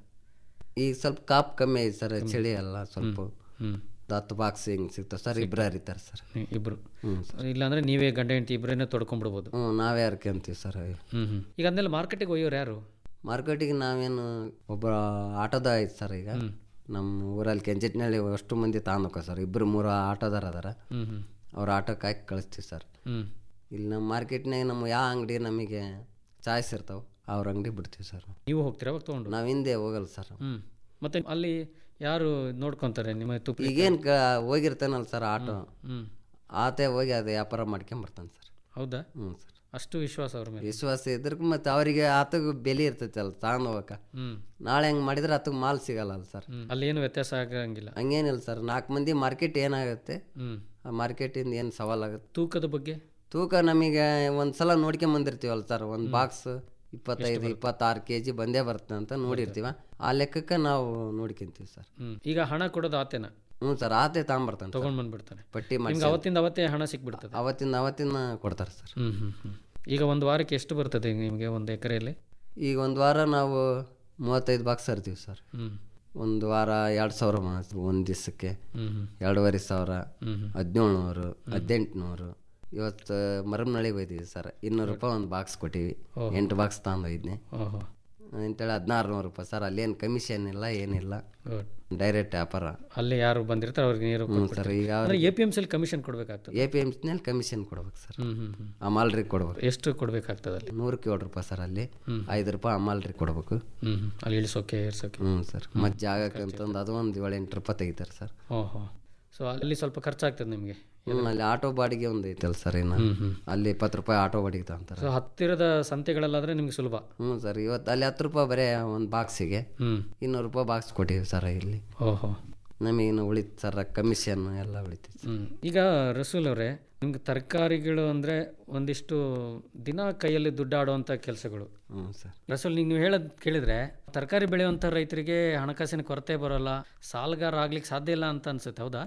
ಈಗ ಸ್ವಲ್ಪ ಕಾಪ್ ಕಮ್ಮಿ ಐತೆ ಸರ್ ಚಳಿ ಎಲ್ಲ ಸ್ವಲ್ಪ ಹ್ಮ್. ಹತ್ತು ಬಾಕ್ಸ್ ಹಿಂಗೆ ಸಿಗ್ತವೆ ಸರ್ ಇಬ್ಬರು ಹರಿತಾರೆ ಸರ್ ನೀ- ಇಬ್ರು ಹ್ಞೂ ಇಲ್ಲಾಂದ್ರೆ ನೀವೇ ಗಂಡ ಹೆಂಡತಿ ಇಬ್ಬರೇನೆ ತೊಡ್ಕೊಂಡ್ಬಿಡ್ಬೋದು ಹ್ಞೂ ನಾವೇ ಹರ್ಕೊಂತೀವಿ ಸರ್ ಹ್ಮ್ ಹ್ಮ್ ಈಗ ಅಂದೆಲ್ಲ ಮಾರ್ಕೆಟಿಗೆ ಒಯ್ಯೋರು ಯಾರು ಮಾರ್ಕೆಟಿಗೆ ನಾವೇನು ಒಬ್ಬ ಆಟೋದ ಐತೆ ಸರ್ ಈಗ ನಮ್ಮ ಊರಲ್ಲಿ ಕೆಂಚಿಟ್ನಲ್ಲಿ ಅಷ್ಟು ಮಂದಿ ತಾಂದೋಕ ಸರ್ ಇಬ್ಬರು ಮೂರು ಆಟೋದಾರ ಅದಾರ ಹ್ಮ್ ಹ್ಮ್ ಅವ್ರ ಆಟೋಕ್ಕೆ ಹಾಕಿ ಕಳಿಸ್ತೀವಿ ಸರ್ ಹ್ಮ್ ಇಲ್ಲಿ ನಮ್ಮ ಮಾರ್ಕೆಟ್ನಾಗ ನಮ್ಮ ಯಾವ ಅಂಗಡಿ ನಮಗೆ ಚಾಯ್ಸ್ ಇರ್ತಾವೆ ಅವ್ರ ಅಂಗಡಿ ಬಿಡ್ತೀವಿ ಸರ್ ನೀವು ಹೋಗ್ತೀರಾ ಅವಾಗ ತೊಗೊಂಡು ನಾವು ಹಿಂದೆ ಹೋಗಲ್ಲ ಸರ್ ಹ್ಮ್ ಮತ್ತೆ ಅಲ್ಲಿ ಯಾರು ನೋಡ್ಕೊಂತಾರೆ ನಿಮ್ಮ ತುಪ್ಪ ಈಗೇನು ಕ ಹೋಗಿರ್ತಾನಲ್ಲ ಸರ್ ಆಟೋ ಹ್ಮ್ ಆತೆ ಹೋಗಿ ಅದು ವ್ಯಾಪಾರ ಮಾಡ್ಕೊಂಬರ್ತಾನೆ ಸರ್ ಹೌದಾ ಹ್ಞೂ ಸರ್ ಅಷ್ಟು ವಿಶ್ವಾಸ ಅವ್ರ ಮೇಲೆ ವಿಶ್ವಾಸ ಇದ್ರಕ್ಕೆ ಮತ್ತು ಅವರಿಗೆ ಆತಗೆ ಬೆಲೆ ಇರ್ತೈತಲ್ಲ ತಗೊಂಡು ಹೋಗಕ್ಕೆ ಹ್ಮ್ ನಾಳೆ ಹಂಗೆ ಮಾಡಿದ್ರೆ ಆತಗೆ ಮಾಲ್ ಸಿಗಲ್ಲ ಅಲ್ಲ ಸರ್ ಹ್ಮ್. ಅಲ್ಲೇನು ವ್ಯತ್ಯಾಸ ಆಗಂಗಿಲ್ಲ ಹಂಗೇನಿಲ್ಲ ಸರ್ ನಾಲ್ಕು ಮಂದಿ ಮಾರ್ಕೆಟ್ ಏನಾಗುತ್ತೆ ಹ್ಮ್ ಆ ಮಾರ್ಕೆಟಿಂದ ಏನು ಸವಾಲಾಗುತ್ತೆ ತೂಕದ ಬಗ್ಗೆ ತೂಕ ನಮಗೆ ಒಂದು ಸಲ ನೋಡ್ಕೊಂಬಂದಿರ್ತೀವಲ್ಲ ಸರ್ ಒಂದು ಬಾಕ್ಸ್ ಇಪ್ಪತ್ತೈದು ಇಪ್ಪತ್ತಾರು ಕೆ ಜಿ ಬಂದೇ ಬರುತ್ತೆ ಅಂತ ನೋಡಿರ್ತೀವ ಆ ಲೆಕ್ಕಕ್ಕೆ ನಾವು ನೋಡ್ಕೊಂತೀವಿ ಸರ್ ಹ್ಮ್ ಈಗ ಹಣ ಕೊಡೋದು ಆತೇನ ಹ್ಞೂ ಸರ್ ಆತೆ ತಗೊಂಬರ್ತಾನೆ ತಗೊಂಡ್ ಬಂದ್ಬಿಡ್ತಾನೆ ಪಟ್ಟಿ ನಿಮ್ಗೆ ಮಾಡಿ ಅವತ್ತಿಂದ ಅವತ್ತೇ ಹಣ ಸಿಕ್ಬಿಡ್ತದೆ ಅವತ್ತಿಂದ ಅವತ್ತಿನ ಕೊಡ್ತಾರೆ ಸರ್ ಹ್ಮ್ ಹ್ಮ್ ಹ್ಮ್ ಈಗ ಒಂದು ವಾರಕ್ಕೆ ಎಷ್ಟು ಬರ್ತದೆ ನಿಮಗೆ ಒಂದು ಎಕರೆಯಲ್ಲಿ ಈಗ ಒಂದು ವಾರ ನಾವು ಮೂವತ್ತೈದು ಬಾಕ್ಸ್ ಹರ್ತೀವಿ ಸರ್ ಹ್ಮ್ ಒಂದು ವಾರ ಎರಡು ಸಾವಿರ ಒಂದು ದಿವಸಕ್ಕೆ ಹ್ಮ್ ಹ್ಮ್ ಎರಡೂವರೆ ಸಾವಿರ ಹ್ಮ್ ಹ್ಮ್. ಹದಿನೇಳು ನೂರು ಹದಿನೆಂಟುನೂರು ಇವತ್ತು ಮರಮ್ನಳ್ಳಿಗೆ ಹೋಯ್ತೀವಿ ಸರ್ ಇನ್ನೂರು ರೂಪಾಯಿ ಒಂದು ಬಾಕ್ಸ್ ಕೊಟ್ಟಿವಿ ಓಹೋ. ಎಂಟು ಬಾಕ್ಸ್ ತಗೊಂಡೋಗಿದ್ನಿ ಓಹೋ ಅಂತೇಳಿ ಹದಿನಾರು ನೂರು ರೂಪಾಯಿ ಸರ್ ಅಲ್ಲೇನು ಕಮಿಷನ್ ಇಲ್ಲ ಏನಿಲ್ಲ ಗುಡ್ ಡೈರೆಕ್ಟ್ ವ್ಯಾಪಾರ ಅಲ್ಲಿ ಯಾರು ಬಂದಿರ್ತಾರೆ ಅವ್ರಿಗೆ ನೀರು ಹ್ಞೂ ಸರ್ ಈಗ ಅಂದ್ರೆ ಎ ಪಿ ಎಮ್ ಸಿಲ್ ಕಮಿಷನ್ ಕೊಡ್ಬೇಕಾಗ್ತದೆ ಎ ಪಿ ಎಮ್ ಸಿನಲ್ಲಿ ಕಮಿಷನ್ ಕೊಡ್ಬೇಕು ಸರ್ ಹ್ಮ್ ಹ್ಮ್ ಹ್ಮ್ ಅಮಾಲ್ರಿಗೆ ಕೊಡ್ಬೇಕು ಎಷ್ಟು ಕೊಡ್ಬೇಕಾಗ್ತದೆ ಅಲ್ಲಿ ನೂರಕ್ಕೆ ಏಳು ರೂಪಾಯಿ ಸರ್ ಅಲ್ಲಿ ಹ್ಮ್. ಐದು ರೂಪಾಯಿ ಅಮಾಲ್ರಿಗೆ ಕೊಡ್ಬೇಕು ಹ್ಮ್ ಹ್ಮ್ ಅಲ್ಲಿ ಇಳಿಸೋಕೆ ಏರ್ಸೋಕೆ ಹ್ಞೂ ಸರ್ ಮತ್ತು ಜಾಗಕ್ಕೆ ಅಂತಂದು ಅದು ಒಂದು ಏಳು ಎಂಟು ರೂಪಾಯಿ ತೆಗಿತಾರೆ ಸರ್ ಓಹೋ ಸೊ ಅಲ್ಲಿ ಸ್ವಲ್ಪ ಖರ್ಚಾಗ್ತದೆ ನಿಮಗೆ ಹ್ಞೂ ಅಲ್ಲಿ ಆಟೋ ಬಾಡಿಗೆ ಒಂದು ಐತಲ್ಲ ಸರ್ ಇನ್ನು ಹ್ಮ್, ಹ್ಮ್. ಅಲ್ಲಿ ಇಪ್ಪತ್ತು ರೂಪಾಯಿ ಆಟೋ ಬಾಡಿಗೆ ತಗೊಂತಾರೆ ಸೊ ಹತ್ತಿರದ ಸಂತೆಗಳಲ್ಲಾದ್ರೆ ನಿಮ್ಗೆ ಸುಲಭ ಹ್ಞೂ ಸರ್ ಇವತ್ತು ಅಲ್ಲಿ ಹತ್ತು ರೂಪಾಯಿ ಬರೀ ಒಂದು ಬಾಕ್ಸಿಗೆ ಹ್ಮ್ ಇನ್ನೂರು ರೂಪಾಯಿ ಬಾಕ್ಸ್ ಕೊಟ್ಟಿವಿ ಸರ್ ಇಲ್ಲಿ ಓಹೋ ನಮಗಿನ್ನು ಉಳಿತು ಸರ್ ಕಮಿಷನ್ ಎಲ್ಲ ಉಳಿತೈತೆ ಹ್ಮ್ ಈಗ ರಸೂಲ್ ಅವರೇ ನಿಮ್ಗೆ ತರಕಾರಿಗಳು ಅಂದರೆ ಒಂದಿಷ್ಟು ದಿನ ಕೈಯಲ್ಲಿ ದುಡ್ಡಾಡುವಂಥ ಕೆಲಸಗಳು ಹ್ಞೂ ಸರ್ ರಸೂಲ್ ನೀವು ನೀವು ಹೇಳೋದು ಕೇಳಿದ್ರೆ ತರಕಾರಿ ಬೆಳೆಯುವಂಥ ರೈತರಿಗೆ ಹಣಕಾಸಿನ ಕೊರತೆ ಬರೋಲ್ಲ ಸಾಲಗಾರ ಆಗ್ಲಿಕ್ಕೆ ಸಾಧ್ಯ ಇಲ್ಲ ಅಂತ ಅನ್ಸುತ್ತೆ ಹೌದಾ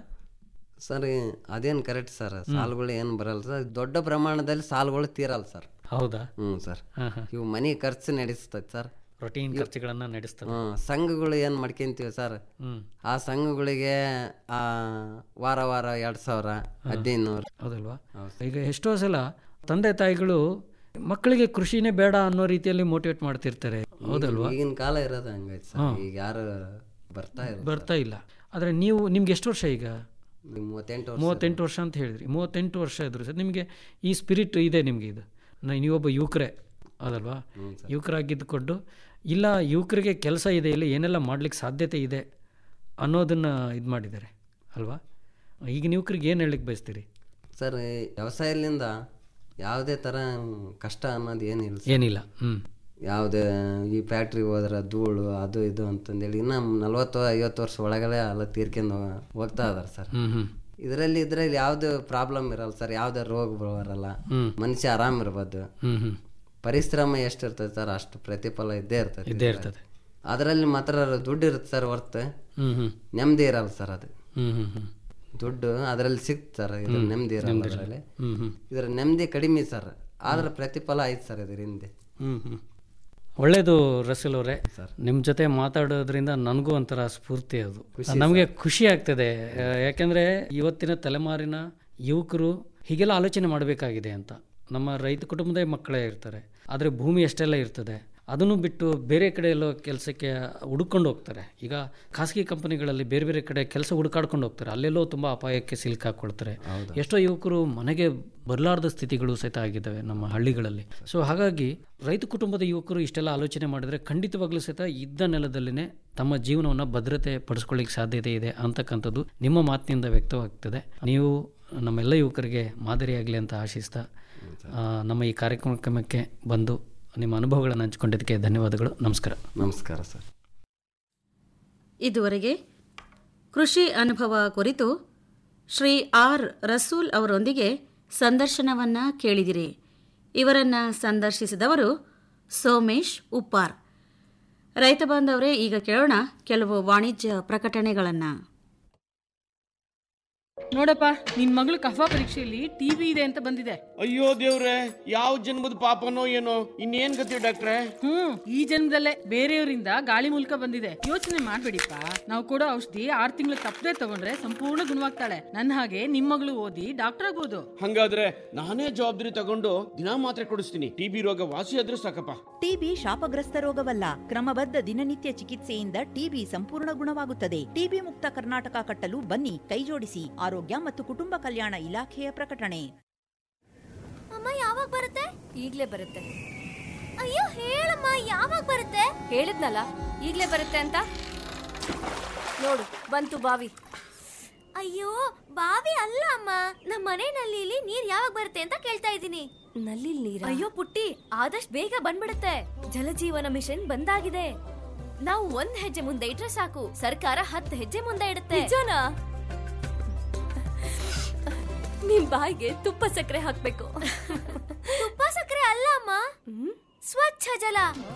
ಸರ್ ಅದೇನು ಕರೆಕ್ಟ್ ಸರ್ ಸಾಲಗಳು ಏನು ಬರಲ್ಲ ಸರ್ ದೊಡ್ಡ ಪ್ರಮಾಣದಲ್ಲಿ ಸಾಲಗಳು ತೀರಲ್ಲ ಸರ್ ಹೌದಾ ಹ್ಞೂ ಸರ್ ಹಾಂ ಹಾಂ ಇವು ಮನೆ ಖರ್ಚು ನಡೆಸ್ತೈತೆ ಸರ್ ರೊಟೀನ್ ಖರ್ಚುಗಳನ್ನು ನಡೆಸ್ತವೆ ಹ್ಞೂ ಸಂಘಗಳು ಏನು ಮಾಡ್ಕೊಂತೀವಿ ಸರ್ ಹ್ಮ್ ಆ ಸಂಘಗಳಿಗೆ ಆ, ವಾರ ವಾರ ಎರಡು ಸಾವಿರ ಹದಿನೈದು ನೂರು ಹೌದಲ್ವಾ ಈಗ ಎಷ್ಟೋ ಸಲ ತಂದೆ ತಾಯಿಗಳು ಮಕ್ಕಳಿಗೆ ಕೃಷಿನೇ ಬೇಡ ಅನ್ನೋ ರೀತಿಯಲ್ಲಿ ಮೋಟಿವೇಟ್ ಮಾಡ್ತಿರ್ತಾರೆ ಹೌದಲ್ವಾ ಈಗಿನ ಕಾಲ ಇರೋದು ಹಂಗೈತೆ ಸರ್ ಈಗ ಯಾರು ಬರ್ತಾ ಇಲ್ಲ ಬರ್ತಾ ಇಲ್ಲ ಆದರೆ ನೀವು ನಿಮ್ಗೆ ಎಷ್ಟು ವರ್ಷ ಈಗ ಈಗ ಮೂವತ್ತೆಂಟು ವರ್ಷ ಮೂವತ್ತೆಂಟು ವರ್ಷ ಅಂತ ಹೇಳಿದ್ರಿ ಮೂವತ್ತೆಂಟು ವರ್ಷ ಇದ್ರು ಸರ್ ನಿಮಗೆ ಈ ಸ್ಪಿರಿಟ್ ಇದೆ ನಿಮಗೆ ಇದು ನ- ನೀವೊಬ್ಬ ಯುವಕರೇ ಹೌದಲ್ವಾ ಯುವಕರಾಗಿದ್ದುಕೊಂಡು ಇಲ್ಲ ಯುವಕರಿಗೆ ಕೆಲಸ ಇದೆ ಇಲ್ಲ ಏನೆಲ್ಲ ಮಾಡ್ಲಿಕ್ಕೆ ಸಾಧ್ಯತೆ ಇದೆ ಅನ್ನೋದನ್ನು ಇದು ಮಾಡಿದ್ದಾರೆ ಅಲ್ವಾ ಈಗಿನ ಯುವಕರಿಗೆ ಏನು ಹೇಳಲಿಕ್ಕೆ ಬಯಸ್ತೀರಿ ಸರ್ ಈ ವ್ಯವಸಾಯದಿಂದ ಯಾವುದೇ ಥರ ಕಷ್ಟ ಅನ್ನೋದು ಏನಿಲ್ಲ ಸರ್. ಏನಿಲ್ಲ ಹ್ಞೂ ಯಾವುದೇ ಈ ಫ್ಯಾಕ್ಟ್ರಿಗೆ ಹೋದ್ರೆ ಧೂಳು ಅದು ಇದು ಅಂತಂದೇಳಿ ಇನ್ನು ನಲ್ವತ್ತು ಐವತ್ತು ವರ್ಷ ಒಳಗಡೆ ಎಲ್ಲ ತೀರ್ಕೊಂಡು ಹೋಗ್ತಾ ಇದಾರೆ ಸರ್ ಹ್ಞೂ ಹ್ಞೂ ಇದರಲ್ಲಿ ಇದ್ರಲ್ಲಿ ಯಾವ್ದು ಪ್ರಾಬ್ಲಮ್ ಇರಲ್ಲ ಸರ್ ಯಾವ್ದೇ ರೋಗ ಬರಲ್ಲ ಹ್ಮ್. ಮನುಷ್ಯ ಆರಾಮ್ ಇರ್ಬೋದು ಹ್ಮ್ ಹ್ಮ್ ಪರಿಶ್ರಮ ಎಷ್ಟು ಇರ್ತದೆ ಸರ್ ಅಷ್ಟು ಪ್ರತಿಫಲ ಇದ್ದೇ ಇರ್ತದೆ ಇದ್ದೇ ಇರ್ತದೆ. ಅದರಲ್ಲಿ ಮಾತ್ರ ದುಡ್ಡು ಇರುತ್ತೆ ಸರ್ ಹೊರ್ತು ಹ್ಮ್ ಹ್ಮ್ ನೆಮ್ಮದಿ ಇರಲ್ಲ ಸರ್ ಅದು ಹ್ಮ್ ಹ್ಮ್ ಹ್ಮ್ ದುಡ್ಡು ಅದರಲ್ಲಿ ಸಿಕ್ತು ಸರ್ ಇದ್ರ ಹ್ಮ್. ನೆಮ್ಮದಿ ಇರಲ್ಲ ನೆಮ್ಮದಿ ಇರಲ್ಲ. ಅದರಲ್ಲಿ ಹ್ಮ್ ಹ್ಮ್. ಇದರ ನೆಮ್ಮದಿ ಕಡಿಮೆ ಸರ್ ಆದ್ರೆ ಪ್ರತಿಫಲ ಐತೆ ಸರ್ ಇದ್ರ ಹಿಂದೆ ಹ್ಮ್ ಹ್ಮ್ ಒಳ್ಳೆಯದು ರಸಲ್ ಅವರೇ ನಿಮ್ಮ ಜೊತೆ ಮಾತಾಡೋದ್ರಿಂದ ನನಗೂ ಒಂಥರ ಸ್ಫೂರ್ತಿ ಅದು ಖುಷಿ ನಮಗೆ ಖುಷಿ ಆಗ್ತದೆ ಆ, ಯಾಕೆಂದ್ರೆ ಇವತ್ತಿನ ತಲೆಮಾರಿನ ಯುವಕರು ಹೀಗೆಲ್ಲ ಆಲೋಚನೆ ಮಾಡಬೇಕಾಗಿದೆ ಅಂತ ನಮ್ಮ ರೈತ ಕುಟುಂಬದ ಮಕ್ಕಳೇ ಇರ್ತಾರೆ ಆದರೆ ಭೂಮಿ ಎಷ್ಟೆಲ್ಲ ಇರ್ತದೆ ಅದನ್ನು ಬಿಟ್ಟು ಬೇರೆ ಕಡೆ ಎಲ್ಲೋ ಕೆಲಸಕ್ಕೆ ಹುಡುಕೊಂಡು ಹೋಗ್ತಾರೆ ಈಗ ಖಾಸಗಿ ಕಂಪನಿಗಳಲ್ಲಿ ಬೇರೆ ಬೇರೆ ಕಡೆ ಕೆಲಸ ಹುಡುಕಾಡ್ಕೊಂಡು ಹೋಗ್ತಾರೆ ಅಲ್ಲೆಲ್ಲೋ ತುಂಬ ಅಪಾಯಕ್ಕೆ ಸಿಲುಕಾಕೊಳ್ತಾರೆ ಎಷ್ಟೋ ಯುವಕರು ಮನೆಗೆ ಬರಲಾರ್ದ ಸ್ಥಿತಿಗಳು ಸಹಿತ ಆಗಿದ್ದಾವೆ ನಮ್ಮ ಹಳ್ಳಿಗಳಲ್ಲಿ ಸೊ ಹಾಗಾಗಿ ರೈತ ಕುಟುಂಬದ ಯುವಕರು ಇಷ್ಟೆಲ್ಲ ಆಲೋಚನೆ ಮಾಡಿದರೆ ಖಂಡಿತವಾಗ್ಲೂ ಸಹಿತ ಇದ್ದ ನೆಲದಲ್ಲಿನೇ ತಮ್ಮ ಜೀವನವನ್ನು ಭದ್ರತೆ ಪಡಿಸ್ಕೊಳ್ಳಿಕ್ಕೆ ಸಾಧ್ಯತೆ ಇದೆ ಅಂತಕ್ಕಂಥದ್ದು ನಿಮ್ಮ ಮಾತಿನಿಂದ ವ್ಯಕ್ತವಾಗ್ತದೆ ನೀವು ನಮ್ಮೆಲ್ಲ ಯುವಕರಿಗೆ ಮಾದರಿಯಾಗಲಿ ಅಂತ ಆಶಿಸ್ತಾ ಆ, ನಮ್ಮ ಈ ಕಾರ್ಯಕ್ರಮಕ್ಕೆ ಬಂದು ನಿಮ್ಮ ಅನುಭವಗಳನ್ನು ಹಂಚಿಕೊಂಡಿದ್ದಕ್ಕೆ ಧನ್ಯವಾದಗಳು ನಮಸ್ಕಾರ ನಮಸ್ಕಾರ ಸರ್ ಇದುವರೆಗೆ ಕೃಷಿ ಅನುಭವ ಕುರಿತು ಶ್ರೀ ಆರ್ ರಸೂಲ್ ಅವರೊಂದಿಗೆ ಸಂದರ್ಶನವನ್ನ ಕೇಳಿದಿರಿ ಇವರನ್ನ ಸಂದರ್ಶಿಸಿದವರು ಸೋಮೇಶ್ ಉಪ್ಪಾರ್ ರೈತ ಬಾಂಧವರೇ ಈಗ ಕೇಳೋಣ ಕೆಲವು ವಾಣಿಜ್ಯ ಪ್ರಕಟಣೆಗಳನ್ನು ನೋಡಪ್ಪ ನಿನ್ ಮಗಳು ಕಫಾ ಪರೀಕ್ಷೆಯಲ್ಲಿ ಟಿವಿ ಇದೆ ಅಂತ ಬಂದಿದೆ ಅಯ್ಯೋ ದೇವ್ರೆ ಯಾವ ಜನ್ಮದ ಪಾಪನೋ ಏನೋ ಇನ್ನೇನ್ ಗತಿ ಡಾಕ್ಟ್ರೆ ಹ್ಮ್ ಈ ಜನ್ಮದಲ್ಲೇ ಬೇರೆಯವರಿಂದ ಗಾಳಿ ಮೂಲಕ ಬಂದಿದೆ ಯೋಚನೆ ಮಾಡ್ಬೇಡಿಪ್ಪ ನಾವು ಕೊಡೋ ಔಷಧಿ ಆರ್ ತಿಂಗಳು ತಪ್ಪದೆ ತಗೊಂಡ್ರೆ ಸಂಪೂರ್ಣ ಗುಣವಾಗ್ತಾಳೆ ನನ್ನ ಹಾಗೆ ನಿಮ್ ಮಗಳು ಓದಿ ಡಾಕ್ಟರ್ ಆಗ್ಬೋದು ಹಂಗಾದ್ರೆ ನಾನೇ ಜವಾಬ್ದಾರಿ ತಗೊಂಡು ದಿನಾ ಮಾತ್ರೆ ಕೊಡಿಸ್ತೀನಿ ಟಿಬಿ ರೋಗ ವಾಸಿ ಆದ್ರೂ ಸಾಕಪ್ಪ ಟಿಬಿ ಶಾಪಗ್ರಸ್ತ ರೋಗವಲ್ಲ ಕ್ರಮಬದ್ಧ ದಿನನಿತ್ಯ ಚಿಕಿತ್ಸೆಯಿಂದ ಟಿಬಿ ಸಂಪೂರ್ಣ ಗುಣವಾಗುತ್ತದೆ ಟಿಬಿ ಮುಕ್ತ ಕರ್ನಾಟಕ ಕಟ್ಟಲು ಬನ್ನಿ ಕೈಜೋಡಿಸಿ ಆರೋಗ್ಯ ಮತ್ತು ಕುಟುಂಬ ಕಲ್ಯಾಣ ಇಲಾಖೆಯ ಪ್ರಕಟಣೆ ಅಮ್ಮ ಯಾವಾಗ ಬರುತ್ತೆ ಈಗ್ಲೇ ಬರುತ್ತೆ ಅಯ್ಯೋ ಹೇಳಮ್ಮ ಯಾವಾಗ ಬರುತ್ತೆ ಹೇಳಿದ್ನಲ್ಲ ಈಗ್ಲೇ ಬರುತ್ತೆ ಅಂತ ನೋಡು ಬಂತು ಬಾವಿ ಅಯ್ಯೋ ಬಾವಿ ಅಲ್ಲ ಅಮ್ಮ ನಮ್ಮ ಮನೆ ನಲ್ಲಿಲಿ ನೀರ್ ಯಾವಾಗ ಬರುತ್ತೆ ಅಂತ ಕೇಳ್ತಾ ಇದ್ದೀನಿ ನಲ್ಲಿ ನೀರ ಅಯ್ಯೋ ಪುಟ್ಟಿ ಆದಷ್ಟು ಬೇಗ ಬಂದ್ಬಿಡುತ್ತೆ ಜಲಜೀವನ ಮಿಷನ್ ಬಂದಾಗಿದೆ ನಾವು ಒಂದ್ ಹೆಜ್ಜೆ ಮುಂದೆ ಇಟ್ರೆ ಸಾಕು ಸರ್ಕಾರ ಹತ್ತು ಹೆಜ್ಜೆ ಮುಂದೆ ಇಡುತ್ತೆ ನಿಜನಾ ನಿಮ್ ಬಾಯಿಗೆ ತುಪ್ಪ ಸಕ್ಕರೆ ಹಾಕ್ಬೇಕು ತುಪ್ಪ ಸಕ್ಕರೆ ಅಲ್ಲ ಅಮ್ಮ ಸ್ವಚ್ಛ ಜಲ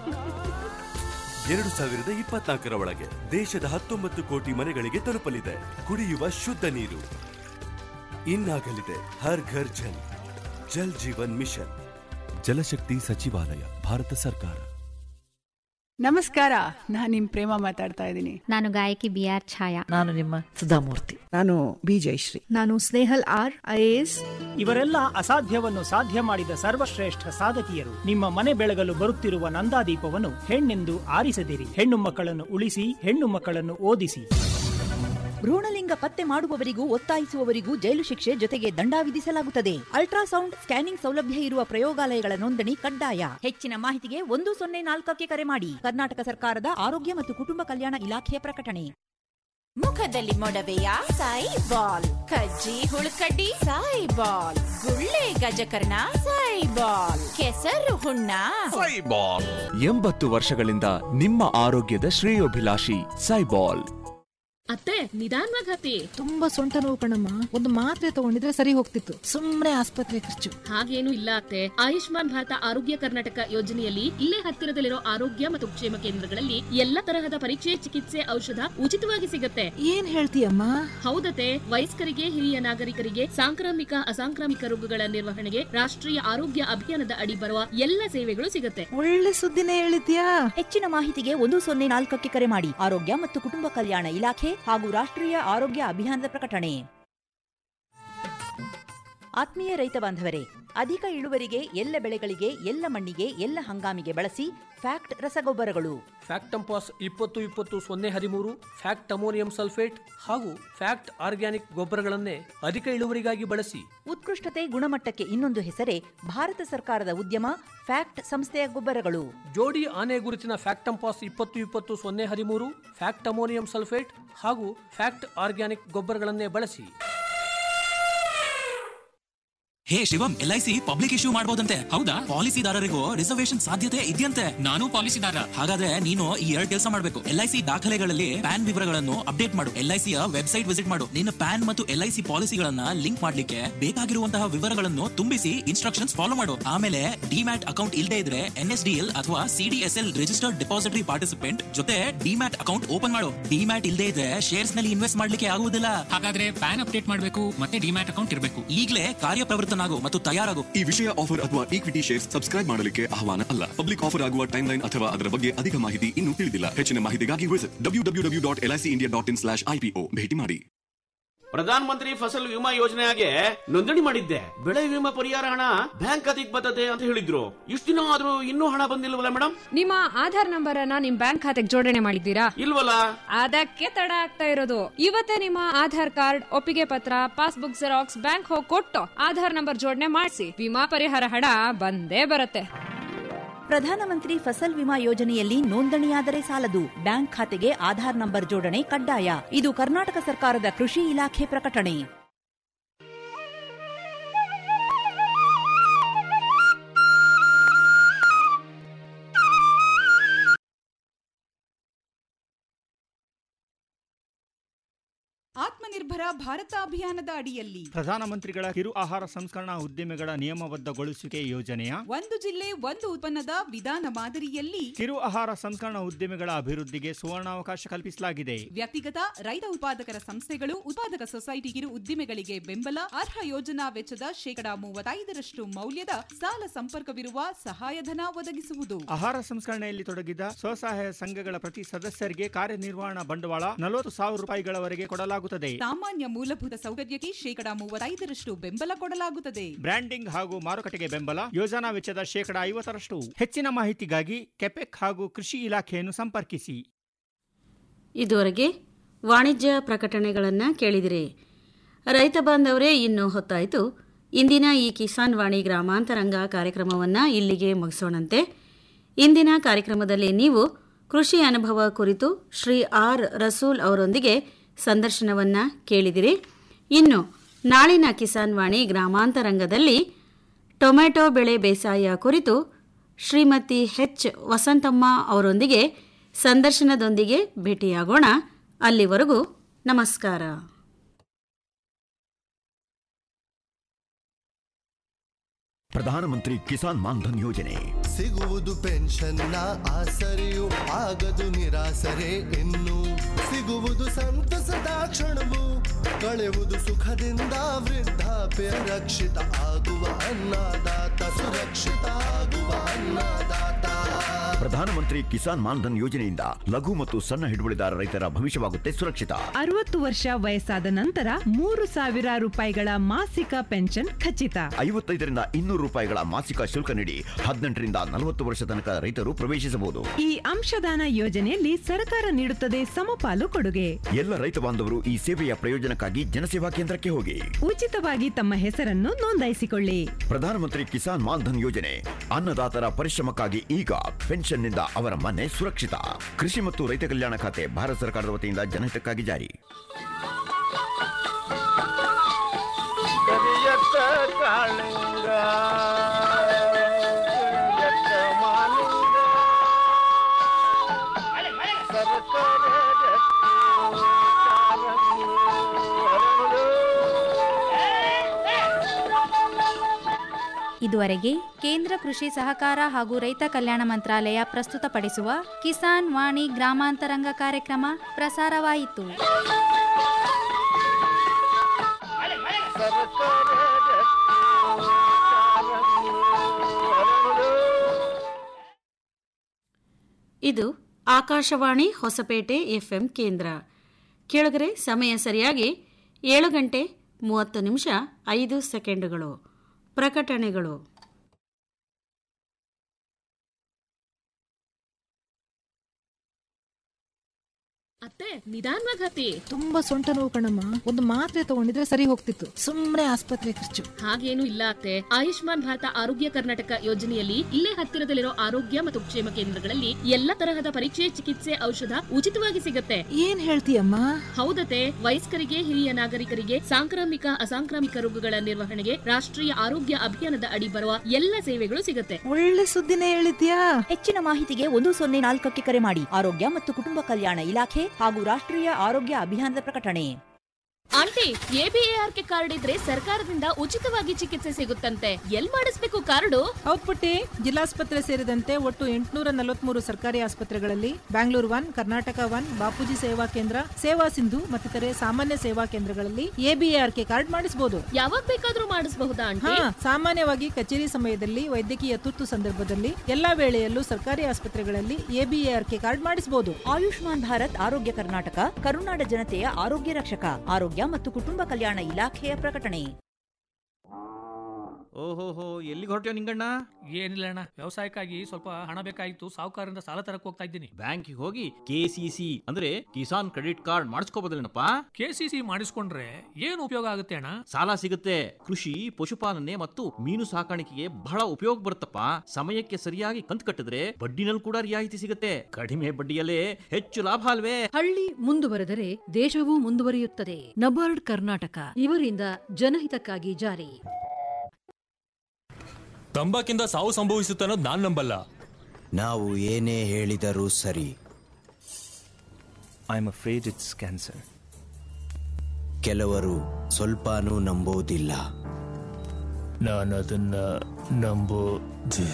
ಎರಡು ಸಾವಿರದ ಇಪ್ಪತ್ನಾಲ್ಕರ ಒಳಗೆ ದೇಶದ ಹತ್ತೊಂಬತ್ತು ಕೋಟಿ ಮನೆಗಳಿಗೆ ತಲುಪಲಿದೆ ಕುಡಿಯುವ ಶುದ್ಧ ನೀರು ಇನ್ನಾಗಲಿದೆ ಹರ್ ಘರ್ ಜಲ್ ಜಲ್ ಜೀವನ್ ಮಿಷನ್ ಜಲಶಕ್ತಿ ಸಚಿವಾಲಯ ಭಾರತ ಸರ್ಕಾರ ನಮಸ್ಕಾರ ನಾನು ನಿಮ್ ಪ್ರೇಮ ಮಾತಾಡ್ತಾ ಇದ್ದೀನಿ ನಾನು ಗಾಯಕಿ ಬಿ ಆರ್ ಛಾಯಾ ನಾನು ನಿಮ್ಮ ಸುಧಾಮೂರ್ತಿ ನಾನು ಬಿ ಜಯಶ್ರೀ ನಾನು ಸ್ನೇಹಲ್ ಆರ್ ಐಎಎಸ್ ಇವರೆಲ್ಲ ಅಸಾಧ್ಯವನ್ನು ಸಾಧ್ಯ ಮಾಡಿದ ಸರ್ವಶ್ರೇಷ್ಠ ಸಾಧಕಿಯರು ನಿಮ್ಮ ಮನೆ ಬೆಳಗಲು ಬರುತ್ತಿರುವ ನಂದಾದೀಪವನ್ನು ಹೆಣ್ಣೆಂದು ಆರಿಸದಿರಿ ಹೆಣ್ಣು ಮಕ್ಕಳನ್ನು ಉಳಿಸಿ ಹೆಣ್ಣು ಮಕ್ಕಳನ್ನು ಓದಿಸಿ ಭ್ರೂಣಲಿಂಗ ಪತ್ತೆ ಮಾಡುವವರಿಗೂ ಒತ್ತಾಯಿಸುವವರಿಗೂ ಜೈಲು ಶಿಕ್ಷೆ ಜೊತೆಗೆ ದಂಡ ವಿಧಿಸಲಾಗುತ್ತದೆ ಅಲ್ಟ್ರಾಸೌಂಡ್ ಸ್ಕ್ಯಾನಿಂಗ್ ಸೌಲಭ್ಯ ಇರುವ ಪ್ರಯೋಗಾಲಯಗಳ ನೋಂದಣಿ ಕಡ್ಡಾಯ ಹೆಚ್ಚಿನ ಮಾಹಿತಿಗೆ ಒಂದು ಸೊನ್ನೆ ನಾಲ್ಕಕ್ಕೆ ಕರೆ ಮಾಡಿ ಕರ್ನಾಟಕ ಸರ್ಕಾರದ ಆರೋಗ್ಯ ಮತ್ತು ಕುಟುಂಬ ಕಲ್ಯಾಣ ಇಲಾಖೆಯ ಪ್ರಕಟಣೆ ಮುಖದಲ್ಲಿ ಮೊಡವೆಯ ಸಾಯಿ ಬಾಲ್ ಕಜ್ಜಿ ಹುಳುಕಡ್ಡಿ ಸಾಯಿ ಬಾಲ್ ಗುಳ್ಳೆ ಗಜಕರ್ಣ ಸಾಯಿ ಬಾಲ್ ಕೆಸರು ಹುಣ್ಣ ಎಂಬತ್ತು ವರ್ಷಗಳಿಂದ ನಿಮ್ಮ ಆರೋಗ್ಯದ ಶ್ರೇಯೋಭಿಲಾಷಿ ಸೈಬಾಲ್ ಅತ್ತೆ ನಿಧಾನವಾಗಿ ಹತ್ತಿ ತುಂಬಾ ಸೊಂಟ ನೋವು ಕಣಮ್ಮ ಒಂದು ಮಾತ್ರೆ ತಗೊಂಡಿದ್ರೆ ಸರಿ ಹೋಗ್ತಿತ್ತು ಸುಮ್ನೆ ಆಸ್ಪತ್ರೆ ಖರ್ಚು ಹಾಗೇನು ಇಲ್ಲ ಅತ್ತೆ ಆಯುಷ್ಮಾನ್ ಭಾರತ ಆರೋಗ್ಯ ಕರ್ನಾಟಕ ಯೋಜನೆಯಲ್ಲಿ ಇಲ್ಲೇ ಹತ್ತಿರದಲ್ಲಿರೋ ಆರೋಗ್ಯ ಮತ್ತು ಕ್ಷೇಮ ಕೇಂದ್ರಗಳಲ್ಲಿ ಎಲ್ಲ ತರಹದ ಪರೀಕ್ಷೆ ಚಿಕಿತ್ಸೆ ಔಷಧ ಉಚಿತವಾಗಿ ಸಿಗುತ್ತೆ ಏನ್ ಹೇಳ್ತೀಯಮ್ಮ ಹೌದತೆ ವಯಸ್ಕರಿಗೆ ಹಿರಿಯ ನಾಗರಿಕರಿಗೆ ಸಾಂಕ್ರಾಮಿಕ ಅಸಾಂಕ್ರಾಮಿಕ ರೋಗಗಳ ನಿರ್ವಹಣೆಗೆ ರಾಷ್ಟ್ರೀಯ ಆರೋಗ್ಯ ಅಭಿಯಾನದ ಅಡಿ ಬರುವ ಎಲ್ಲ ಸೇವೆಗಳು ಸಿಗುತ್ತೆ ಒಳ್ಳೆ ಸುದ್ದಿನೇ ಹೇಳಿದ್ಯಾ ಹೆಚ್ಚಿನ ಮಾಹಿತಿಗೆ ಒಂದು ಸೊನ್ನೆ ನಾಲ್ಕಕ್ಕೆ ಕರೆ ಮಾಡಿ ಆರೋಗ್ಯ ಮತ್ತು ಕುಟುಂಬ ಕಲ್ಯಾಣ ಇಲಾಖೆ ಹಾಗೂ ರಾಷ್ಟ್ರೀಯ ಆರೋಗ್ಯ ಅಭಿಯಾನದ ಪ್ರಕಟಣೆ ಆತ್ಮೀಯ ರೈತ ಬಾಂಧವರೇ ಅಧಿಕ ಇಳುವರಿಗೆ ಎಲ್ಲ ಬೆಳೆಗಳಿಗೆ ಎಲ್ಲ ಮಣ್ಣಿಗೆ ಎಲ್ಲ ಹಂಗಾಮಿಗೆ ಬಳಸಿ ಫ್ಯಾಕ್ಟ್ ರಸಗೊಬ್ಬರಗಳು ಫ್ಯಾಕ್ಟಂಪಾಸ್ ಇಪ್ಪತ್ತು ಇಪ್ಪತ್ತು ಸೊನ್ನೆ ಹದಿಮೂರು ಫ್ಯಾಕ್ಟ್ ಅಮೋನಿಯಂ ಸಲ್ಫೇಟ್ ಹಾಗೂ ಫ್ಯಾಕ್ಟ್ ಆರ್ಗ್ಯಾನಿಕ್ ಗೊಬ್ಬರಗಳನ್ನೇ ಅಧಿಕ ಇಳುವರಿಗಾಗಿ ಬಳಸಿ ಉತ್ಕೃಷ್ಟತೆ ಗುಣಮಟ್ಟಕ್ಕೆ ಇನ್ನೊಂದು ಹೆಸರೇ ಭಾರತ ಸರ್ಕಾರದ ಉದ್ಯಮ ಫ್ಯಾಕ್ಟ್ ಸಂಸ್ಥೆಯ ಗೊಬ್ಬರಗಳು ಜೋಡಿ ಆನೆ ಗುರುತಿನ ಫ್ಯಾಕ್ಟಂಪಾಸ್ ಇಪ್ಪತ್ತು ಇಪ್ಪತ್ತು ಸೊನ್ನೆ ಹದಿಮೂರು ಫ್ಯಾಕ್ಟ್ ಅಮೋನಿಯಂ ಸಲ್ಫೇಟ್ ಹಾಗೂ ಫ್ಯಾಕ್ಟ್ ಆರ್ಗ್ಯಾನಿಕ್ ಗೊಬ್ಬರಗಳನ್ನೇ ಬಳಸಿ hey Shivam L I C public issue ಮಾಡಬಹುದಂತೆ ಹೌದಾ ಪಾಲಿಸಿದಾರರಿಗೂ ರಿಸರ್ವೇಶನ್ ಸಾಧ್ಯತೆ ಇದೆಯಂತೆ ನಾನು ಪಾಲಿಸಿದಾರ ಹಾಗಾದ್ರೆ ನೀನು ಈ ಎರಡು ಕೆಲಸ ಮಾಡಬೇಕು ಎಲ್ ಐ ಸಿ ದಾಖಲೆಗಳಲ್ಲಿ ಪ್ಯಾನ್ ವಿವರಗಳನ್ನು ಅಪ್ಡೇಟ್ ಮಾಡು ಎಲ್ ಐ ಸಿಯ ವೆಬ್ಸೈಟ್ ವಿಸಿಟ್ ಮಾಡು ನಿನ್ನ ಪ್ಯಾನ್ ಮತ್ತು ಎಲ್ ಐ ಸಿ ಪಾಲಿಸಿಗಳನ್ನ ಲಿಂಕ್ ಮಾಡ್ಲಿಕ್ಕೆ ಬೇಕಾಗಿರುವಂತಹ ವಿವರಗಳನ್ನು ತುಂಬಿಸಿ ಇನ್ಸ್ಟ್ರಕ್ಷನ್ಸ್ ಫಾಲೋ ಮಾಡು ಆಮೇಲೆ ಡಿಮ್ಯಾಟ್ ಅಕೌಂಟ್ ಇಲ್ಲದೆ ಇದ್ರೆ ಎನ್ ಎಸ್ ಡಿ ಎಲ್ ಅಥವಾ ಸಿಡಿಎಸ್ಎಲ್ ರಿಜಿಸ್ಟರ್ಡ್ ಡಿಪಾಸಿಟರಿ ಪಾರ್ಟಿಸಿಪೆಂಟ್ ಜೊತೆ ಡಿಮ್ಯಾಟ್ ಅಕೌಂಟ್ ಓಪನ್ ಮಾಡು ಡಿಮ್ಯಾಟ್ ಇಲ್ಲದೆ ಇದ್ರೆ ಶೇರ್ಸ್ ನಲ್ಲಿ ಇನ್ವೆಸ್ಟ್ ಮಾಡ್ಲಿಕ್ಕೆ ಆಗುವುದಿಲ್ಲ ಹಾಗಾದ್ರೆ ಪ್ಯಾನ್ ಅಪ್ಡೇಟ್ ಮಾಡಬೇಕು ಮತ್ತೆ ಡಿಮ್ಯಾಟ್ ಅಕೌಂಟ್ ಇರಬೇಕು ಈಗಲೇ ಕಾರ್ಯಪ್ರವೃತ್ತನಾಗು ಮತ್ತು ತಯಾರಾಗು ಈ ವಿಷಯ ಆಫರ್ ಅಥವಾ ಈಕ್ವಿಟಿ ಶೇರ್ಸ್ ಸಬ್ಸ್ಕ್ರೈಬ್ ಮಾಡಲಿಕ್ಕೆ ಆಹ್ವಾನ ಅಲ್ಲ ಪಬ್ಲಿಕ್ ಆಫರ್ ಆಗುವ ಟೈಮ್ ಲೈನ್ ಅಥವಾ ಅದರ ಬಗ್ಗೆ ಅಧಿಕ ಮಾಹಿತಿ ಇನ್ನೂ ತಿಳಿದಿಲ್ಲ ಹೆಚ್ಚಿನ ಮಾಹಿತಿಗಾಗಿ visit W W W dot L I C India dot in slash IPO ಭೇಟಿ ಮಾಡಿ ಪ್ರಧಾನ ಮಂತ್ರಿ ಫಸಲ್ ವಿಮಾ ಯೋಜನೆಗೆ ನೋಂದಣಿ ಮಾಡಿದ್ದೆ ಬೆಳೆ ವಿಮಾ ಪರಿಹಾರ ಹಣ ಬ್ಯಾಂಕ್ ಖಾತೆಗೆ ಬರ್ತದೆ ಅಂತ ಹೇಳಿದ್ರು ಇಷ್ಟು ದಿನ ಆದ್ರೂ ಇನ್ನೂ ಹಣ ಬಂದಿಲ್ವಲ್ಲ ಮೇಡಮ್ ನಿಮ್ಮ ಆಧಾರ್ ನಂಬರ್ ಅನ್ನ ನಿಮ್ ಬ್ಯಾಂಕ್ ಖಾತೆಗೆ ಜೋಡಣೆ ಮಾಡಿದ್ದೀರಾ ಇಲ್ವಲ್ಲ ಅದಕ್ಕೆ ತಡ ಆಗ್ತಾ ಇರೋದು ಇವತ್ತೇ ನಿಮ್ಮ ಆಧಾರ್ ಕಾರ್ಡ್ ಒಪ್ಪಿಗೆ ಪತ್ರ ಪಾಸ್ಬುಕ್ ಜೆರಾಕ್ಸ್ ಬ್ಯಾಂಕ್ ಹೋಗಿ ಕೊಟ್ಟು ಆಧಾರ್ ನಂಬರ್ ಜೋಡಣೆ ಮಾಡಿಸಿ ವಿಮಾ ಪರಿಹಾರ ಹಣ ಬಂದೇ ಬರುತ್ತೆ ಪ್ರಧಾನಮಂತ್ರಿ ಫಸಲ್ ವಿಮಾ ಯೋಜನೆಯಲ್ಲಿ ನೋಂದಣಿಯಾದರೆ ಸಾಲದು ಬ್ಯಾಂಕ್ ಖಾತೆಗೆ ಆಧಾರ್ ನಂಬರ್ ಜೋಡಣೆ ಕಡ್ಡಾಯ ಇದು ಕರ್ನಾಟಕ ಸರ್ಕಾರದ ಕೃಷಿ ಇಲಾಖೆ ಪ್ರಕಟಣೆ ಆತ್ಮನಿರ್ಭರ ಭಾರತ ಅಭಿಯಾನದ ಅಡಿಯಲ್ಲಿ ಪ್ರಧಾನಮಂತ್ರಿಗಳ ಕಿರು ಆಹಾರ ಸಂಸ್ಕರಣಾ ಉದ್ದಿಮೆಗಳ ನಿಯಮಬದ್ಧಗೊಳಿಸುವಿಕೆ ಯೋಜನೆಯ ಒಂದು ಜಿಲ್ಲೆ ಒಂದು ಉತ್ಪನ್ನದ ವಿಧಾನ ಮಾದರಿಯಲ್ಲಿ ಕಿರು ಆಹಾರ ಸಂಸ್ಕರಣಾ ಉದ್ದಿಮೆಗಳ ಅಭಿವೃದ್ಧಿಗೆ ಸುವರ್ಣಾವಕಾಶ ಕಲ್ಪಿಸಲಾಗಿದೆ ವ್ಯಕ್ತಿಗತ ರೈತ ಉತ್ಪಾದಕರ ಸಂಸ್ಥೆಗಳು ಉತ್ಪಾದಕ ಸೊಸೈಟಿ ಕಿರು ಉದ್ದಿಮೆಗಳಿಗೆ ಬೆಂಬಲ ಅರ್ಹ ಯೋಜನಾ ವೆಚ್ಚದ ಶೇಕಡಾ ಮೂವತ್ತೈದರಷ್ಟು ಮೌಲ್ಯದ ಸಾಲ ಸಂಪರ್ಕವಿರುವ ಸಹಾಯಧನ ಒದಗಿಸುವುದು ಆಹಾರ ಸಂಸ್ಕರಣೆಯಲ್ಲಿ ತೊಡಗಿದ ಸ್ವಸಹಾಯ ಸಂಘಗಳ ಪ್ರತಿ ಸದಸ್ಯರಿಗೆ ಕಾರ್ಯನಿರ್ವಹಣಾ ಬಂಡವಾಳ ನಲವತ್ತು ಸಾವಿರ ರೂಪಾಯಿಗಳವರೆಗೆ ಕೊಡಲಾಗುತ್ತದೆ ಸಾಮಾನ್ಯ ಮೂಲಭೂತ ಸೌಕರ್ಯಕ್ಕೆ ಶೇಕಡಾ ಮೂವತ್ತೈದರಷ್ಟು ಬೆಂಬಲ ಕೊಡಲಾಗುತ್ತದೆ ಬ್ರ್ಯಾಂಡಿಂಗ್ ಹಾಗೂ ಮಾರುಕಟ್ಟೆಗೆ ಬೆಂಬಲ ಯೋಜನಾ ವೆಚ್ಚದ ಶೇಕಡಾ ಐವತ್ತರಷ್ಟು ಹೆಚ್ಚಿನ ಮಾಹಿತಿಗಾಗಿ ಕೆಪೆಕ್ ಹಾಗೂ ಕೃಷಿ ಇಲಾಖೆಯನ್ನು ಸಂಪರ್ಕಿಸಿ ಇದುವರೆಗೆ ವಾಣಿಜ್ಯ ಪ್ರಕಟಣೆಗಳನ್ನು ಕೇಳಿದಿರಿ ರೈತ ಬಾಂಧವರೇ ಇನ್ನು ಹೊತ್ತಾಯಿತು ಇಂದಿನ ಈ ಕಿಸಾನ್ ವಾಣಿ ಗ್ರಾಮಾಂತರಂಗ ಕಾರ್ಯಕ್ರಮವನ್ನು ಇಲ್ಲಿಗೆ ಮುಗಿಸೋಣಂತೆ ಇಂದಿನ ಕಾರ್ಯಕ್ರಮದಲ್ಲಿ ನೀವು ಕೃಷಿ ಅನುಭವ ಕುರಿತು ಶ್ರೀ ಆರ್ ರಸೂಲ್ ಅವರೊಂದಿಗೆ ಸಂದರ್ಶನವನ್ನು ಕೇಳಿದಿರಿ ಇನ್ನು ನಾಳಿನ ಕಿಸಾನ್ ವಾಣಿ ಗ್ರಾಮಾಂತರಂಗದಲ್ಲಿ ಟೊಮೆಟೊ ಬೆಳೆ ಬೇಸಾಯ ಕುರಿತು ಶ್ರೀಮತಿ ಎಚ್ ವಸಂತಮ್ಮ ಅವರೊಂದಿಗೆ ಸಂದರ್ಶನದೊಂದಿಗೆ ಭೇಟಿಯಾಗೋಣ ಅಲ್ಲಿವರೆಗೂ ನಮಸ್ಕಾರ ಪ್ರಧಾನಮಂತ್ರಿ ಕಿಸಾನ್ ಮಾನ್ಧನ್ ಯೋಜನೆ ಸಿಗುವುದು ಪೆನ್ಷನ್ನ ಆಸರೆಯು ಆಗದು ನಿರಾಸರೆ ಇನ್ನು ಸಿಗುವುದು ಸಂತಸದ ಕ್ಷಣವು ಕಳೆಯುವುದು ಸುಖದಿಂದ ವೃದ್ಧಾಪ್ಯ ರಕ್ಷಿತ ಆಗುವ ಅನ್ನದಾತ ಸುರಕ್ಷಿತ ಆಗುವ ಅನ್ನದಾತ ಪ್ರಧಾನಮಂತ್ರಿ ಕಿಸಾನ್ ಮಾನ್ಧನ್ ಯೋಜನೆಯಿಂದ ಲಘು ಮತ್ತು ಸಣ್ಣ ಹಿಡುವಳಿದಾರ ರೈತರ ಭವಿಷ್ಯವಾಗುತ್ತೆ ಸುರಕ್ಷಿತ ಅರವತ್ತು ವರ್ಷ ವಯಸ್ಸಾದ ನಂತರ ಮೂರು ಸಾವಿರ ರೂಪಾಯಿಗಳ ಮಾಸಿಕ ಪೆನ್ಷನ್ ಖಚಿತ ಐವತ್ತೈದರಿಂದ ಇನ್ನೂರು ರೂಪಾಯಿಗಳ ಮಾಸಿಕ ಶುಲ್ಕ ನೀಡಿ ಹದಿನೆಂಟರಿಂದ ನಲವತ್ತು ವರ್ಷ ತನಕ ರೈತರು ಪ್ರವೇಶಿಸಬಹುದು ಈ ಅಂಶದಾನ ಯೋಜನೆಯಲ್ಲಿ ಸರ್ಕಾರ ನೀಡುತ್ತದೆ ಸಮಪಾಲು ಕೊಡುಗೆ ಎಲ್ಲ ರೈತ ಬಾಂಧವರು ಈ ಸೇವೆಯ ಪ್ರಯೋಜನಕ್ಕಾಗಿ ಜನಸೇವಾ ಕೇಂದ್ರಕ್ಕೆ ಹೋಗಿ ಉಚಿತವಾಗಿ ತಮ್ಮ ಹೆಸರನ್ನು ನೋಂದಾಯಿಸಿಕೊಳ್ಳಿ ಪ್ರಧಾನಮಂತ್ರಿ ಕಿಸಾನ್ ಮಾನ್ಧನ್ ಯೋಜನೆ ಅನ್ನದಾತರ ಪರಿಶ್ರಮಕ್ಕಾಗಿ ಈಗ ಪೆನ್ಷನ್ನಿಂದ ಅವರ ಮನೆ ಸುರಕ್ಷಿತ ಕೃಷಿ ಮತ್ತು ರೈತ ಕಲ್ಯಾಣ ಖಾತೆ ಭಾರತ ಸರ್ಕಾರದ ವತಿಯಿಂದ ಜನಹಿತಕ್ಕಾಗಿ ಜಾರಿ ಕರಿಯತ್ತ ಕಾಳಿಂಗ ಕರಿಯತ್ತ ಮಾಲಿಂಗ ಸರಕಾರ ಇದುವರೆಗೆ ಕೇಂದ್ರ ಕೃಷಿ ಸಹಕಾರ ಹಾಗೂ ರೈತ ಕಲ್ಯಾಣ ಮಂತ್ರಾಲಯ ಪ್ರಸ್ತುತಪಡಿಸುವ ಕಿಸಾನ್ ವಾಣಿ ಗ್ರಾಮಾಂತರಂಗ ಕಾರ್ಯಕ್ರಮ ಪ್ರಸಾರವಾಯಿತು ಇದು ಆಕಾಶವಾಣಿ ಹೊಸಪೇಟೆ ಎಫ್ಎಂ ಕೇಂದ್ರ ಕೆಳಗರೆ ಸಮಯ ಸರಿಯಾಗಿ ಏಳು ಗಂಟೆ ಮೂವತ್ತು ನಿಮಿಷ ಐದು ಸೆಕೆಂಡುಗಳು ಪ್ರಕಟಣೆಗಳು ಅತ್ತೆ ನಿಧಾನವಾಗಿ ಹತ್ತಿ ತುಂಬಾ ಸೊಂಟ ನೋವು ಕಣಮ್ಮ ಒಂದು ಮಾತ್ರೆ ತಗೊಂಡಿದ್ರೆ ಸರಿ ಹೋಗ್ತಿತ್ತು ಸುಮ್ನೆ ಆಸ್ಪತ್ರೆ ಖರ್ಚು ಹಾಗೇನು ಇಲ್ಲ ಅತ್ತೆ ಆಯುಷ್ಮಾನ್ ಭಾರತ ಆರೋಗ್ಯ ಕರ್ನಾಟಕ ಯೋಜನೆಯಲ್ಲಿ ಇಲ್ಲೇ ಹತ್ತಿರದಲ್ಲಿರೋ ಆರೋಗ್ಯ ಮತ್ತು ಕ್ಷೇಮ ಕೇಂದ್ರಗಳಲ್ಲಿ ಎಲ್ಲ ತರಹದ ಪರೀಕ್ಷೆ ಚಿಕಿತ್ಸೆ ಔಷಧ ಉಚಿತವಾಗಿ ಸಿಗುತ್ತೆ ಏನ್ ಹೇಳ್ತೀಯಮ್ಮ ಹೌದತೆ ವಯಸ್ಕರಿಗೆ ಹಿರಿಯ ನಾಗರಿಕರಿಗೆ ಸಾಂಕ್ರಾಮಿಕ ಅಸಾಂಕ್ರಾಮಿಕ ರೋಗಗಳ ನಿರ್ವಹಣೆಗೆ ರಾಷ್ಟ್ರೀಯ ಆರೋಗ್ಯ ಅಭಿಯಾನದ ಅಡಿ ಬರುವ ಎಲ್ಲ ಸೇವೆಗಳು ಸಿಗುತ್ತೆ ಒಳ್ಳೆ ಸುದ್ದಿನೇ ಹೇಳಿದ್ಯಾ ಹೆಚ್ಚಿನ ಮಾಹಿತಿಗೆ ಒಂದು ಸೊನ್ನೆ ನಾಲ್ಕಕ್ಕೆ ಕರೆ ಮಾಡಿ ಆರೋಗ್ಯ ಮತ್ತು ಕುಟುಂಬ ಕಲ್ಯಾಣ ಇಲಾಖೆ ಹಾಗೂ ರಾಷ್ಟ್ರೀಯ ಆರೋಗ್ಯ ಅಭಿಯಾನದ ಪ್ರಕಟಣೆ ಆಂಟಿ ಎಬಿಎಆರ್ಕೆ ಕಾರ್ಡ್ ಇದ್ರೆ ಸರ್ಕಾರದಿಂದ ಉಚಿತವಾಗಿ ಚಿಕಿತ್ಸೆ ಸಿಗುತ್ತಂತೆ ಎಲ್ ಮಾಡಿಸ್ಬೇಕು ಕಾರ್ಡು ಹೌದ್ ಪುಟ್ಟಿ ಜಿಲ್ಲಾಸ್ಪತ್ರೆ ಸೇರಿದಂತೆ ಒಟ್ಟು ಎಂಟುನೂರ ನಲವತ್ಮೂರು ಸರ್ಕಾರಿ ಆಸ್ಪತ್ರೆಗಳಲ್ಲಿ ಬ್ಯಾಂಗ್ಳೂರ್ ಒನ್ ಕರ್ನಾಟಕ ಒನ್ ಬಾಪೂಜಿ ಸೇವಾ ಕೇಂದ್ರ ಸೇವಾ ಸಿಂಧು ಮತ್ತಿತರೆ ಸಾಮಾನ್ಯ ಸೇವಾ ಕೇಂದ್ರಗಳಲ್ಲಿ ಎಬಿಎಆರ್ಕೆ ಕಾರ್ಡ್ ಮಾಡಿಸಬಹುದು ಯಾವಾಗ ಬೇಕಾದ್ರೂ ಮಾಡಿಸಬಹುದಾ ಆಂಟಿ ಹಾ ಸಾಮಾನ್ಯವಾಗಿ ಕಚೇರಿ ಸಮಯದಲ್ಲಿ ವೈದ್ಯಕೀಯ ತುರ್ತು ಸಂದರ್ಭದಲ್ಲಿ ಎಲ್ಲಾ ವೇಳೆಯಲ್ಲೂ ಸರ್ಕಾರಿ ಆಸ್ಪತ್ರೆಗಳಲ್ಲಿ ಎಬಿಎಆರ್ಕೆ ಕಾರ್ಡ್ ಮಾಡಿಸಬಹುದು ಆಯುಷ್ಮಾನ್ ಭಾರತ್ ಆರೋಗ್ಯ ಕರ್ನಾಟಕ ಕರುನಾಡ ಜನತೆಯ ಆರೋಗ್ಯ ರಕ್ಷಕ ಆರೋಗ್ಯ ಮತ್ತು ಕುಟುಂಬ ಕಲ್ಯಾಣ ಇಲಾಖೆಯ ಪ್ರಕಟಣೆ ಓಹೋಹೋ ಎಲ್ಲಿಗೆ ಹೊರಟ್ಯೋ ನಿಂಗಣ್ಣ ಏನಿಲ್ಲ ಅಣ್ಣ ವ್ಯವಸಾಯಕ್ಕಾಗಿ ಸ್ವಲ್ಪ ಹಣ ಬೇಕಾಗಿತ್ತು ಸಾಹುಕಾರರಿಂದ ಸಾಲ ತರಕ್ ಹೋಗ್ತಾ ಇದ್ದೀನಿ ಬ್ಯಾಂಕಿಗೆ ಹೋಗಿ ಕೆಸಿಸಿ ಅಂದ್ರೆ ಕಿಸಾನ್ ಕ್ರೆಡಿಟ್ ಕಾರ್ಡ್ ಮಾಡಿಸ್ಕೋಬೋದಲ್ಲೇನಪ್ಪ ಕೆಸಿಸಿ ಮಾಡಿಸ್ಕೊಂಡ್ರೆ ಏನು ಉಪಯೋಗ ಆಗುತ್ತೆ ಅಣ್ಣ ಸಾಲ ಸಿಗುತ್ತೆ ಕೃಷಿ ಪಶುಪಾಲನೆ ಮತ್ತು ಮೀನು ಸಾಕಾಣಿಕೆಗೆ ಬಹಳ ಉಪಯೋಗ ಬರುತ್ತಪ್ಪ ಸಮಯಕ್ಕೆ ಸರಿಯಾಗಿ ಕಂತು ಕಟ್ಟಿದ್ರೆ ಬಡ್ಡಿನಲ್ಲಿ ಕೂಡ ರಿಯಾಯಿತಿ ಸಿಗುತ್ತೆ ಕಡಿಮೆ ಬಡ್ಡಿಯಲ್ಲೇ ಹೆಚ್ಚು ಲಾಭ ಅಲ್ವೇ ಹಳ್ಳಿ ಮುಂದುವರೆದರೆ ದೇಶವೂ ಮುಂದುವರಿಯುತ್ತದೆ ನಬಾರ್ಡ್ ಕರ್ನಾಟಕ ಇವರಿಂದ ಜನಹಿತಕ್ಕಾಗಿ ಜಾರಿ ತಂಬಾಕಿಂದ ಸಾವು ಸಂಭವಿಸುತ್ತೆ ಅನ್ನೋದು ನಾನ್ ನಂಬಲ್ಲ ನಾವು ಏನೇ ಹೇಳಿದರೂ ಸರಿ I am afraid it's cancer ಕೆಲವರು ಸ್ವಲ್ಪನೂ ನಂಬೋದಿಲ್ಲ ನಾನು ಅದನ್ನ ನಂಬೋದೆ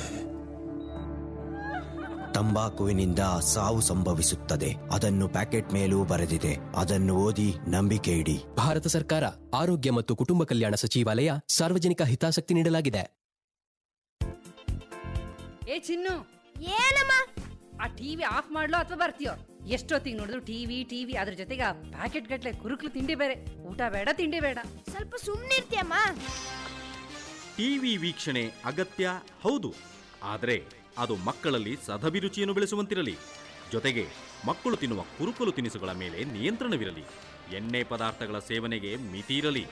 ತಂಬಾಕುವಿನಿಂದ ಸಾವು ಸಂಭವಿಸುತ್ತದೆ ಅದನ್ನು ಪ್ಯಾಕೆಟ್ ಮೇಲೂ ಬರೆದಿದೆ ಅದನ್ನು ಓದಿ ನಂಬಿಕೆ ಇಡಿ ಭಾರತ ಸರ್ಕಾರ ಆರೋಗ್ಯ ಮತ್ತು ಕುಟುಂಬ ಕಲ್ಯಾಣ ಸಚಿವಾಲಯ ಸಾರ್ವಜನಿಕ ಹಿತಾಸಕ್ತಿ ನೀಡಲಾಗಿದೆ ಏ ಚಿನ್ನು ಏನಮ್ಮ ಆ ಟಿವಿ ಆಫ್ ಮಾಡ್ಲೋ ಅಥವಾ ಬರ್ತೀಯೋ ಎಷ್ಟೊತ್ತಿಗೆ ನೋಡಿದ್ರು ಟಿವಿ ಟಿವಿ ಅದ್ರ ಜೊತೆಗೆ ಆ ಪ್ಯಾಕೆಟ್ ಗಟ್ಲೆ ಕುರುಕ್ಲು ತಿಂಡಿ ಬೇರೆ ಊಟ ಬೇಡ ತಿಂಡಿ ಬೇಡ ಸ್ವಲ್ಪ ಸುಮ್ಮನೆ ಇರ್ತೀಯಮ್ಮ ಟಿವಿ ವೀಕ್ಷಣೆ ಅಗತ್ಯ ಹೌದು ಆದರೆ ಅದು ಮಕ್ಕಳಲ್ಲಿ ಸದಭಿರುಚಿಯನ್ನು ಬೆಳೆಸುವಂತಿರಲಿ ಜೊತೆಗೆ ಮಕ್ಕಳು ತಿನ್ನುವ ಕುರುಕಲು ತಿನಿಸುಗಳ ಮೇಲೆ ನಿಯಂತ್ರಣವಿರಲಿ ಎಣ್ಣೆ ಪದಾರ್ಥಗಳ ಸೇವನೆಗೆ ಮಿತಿ ಇರಲಿ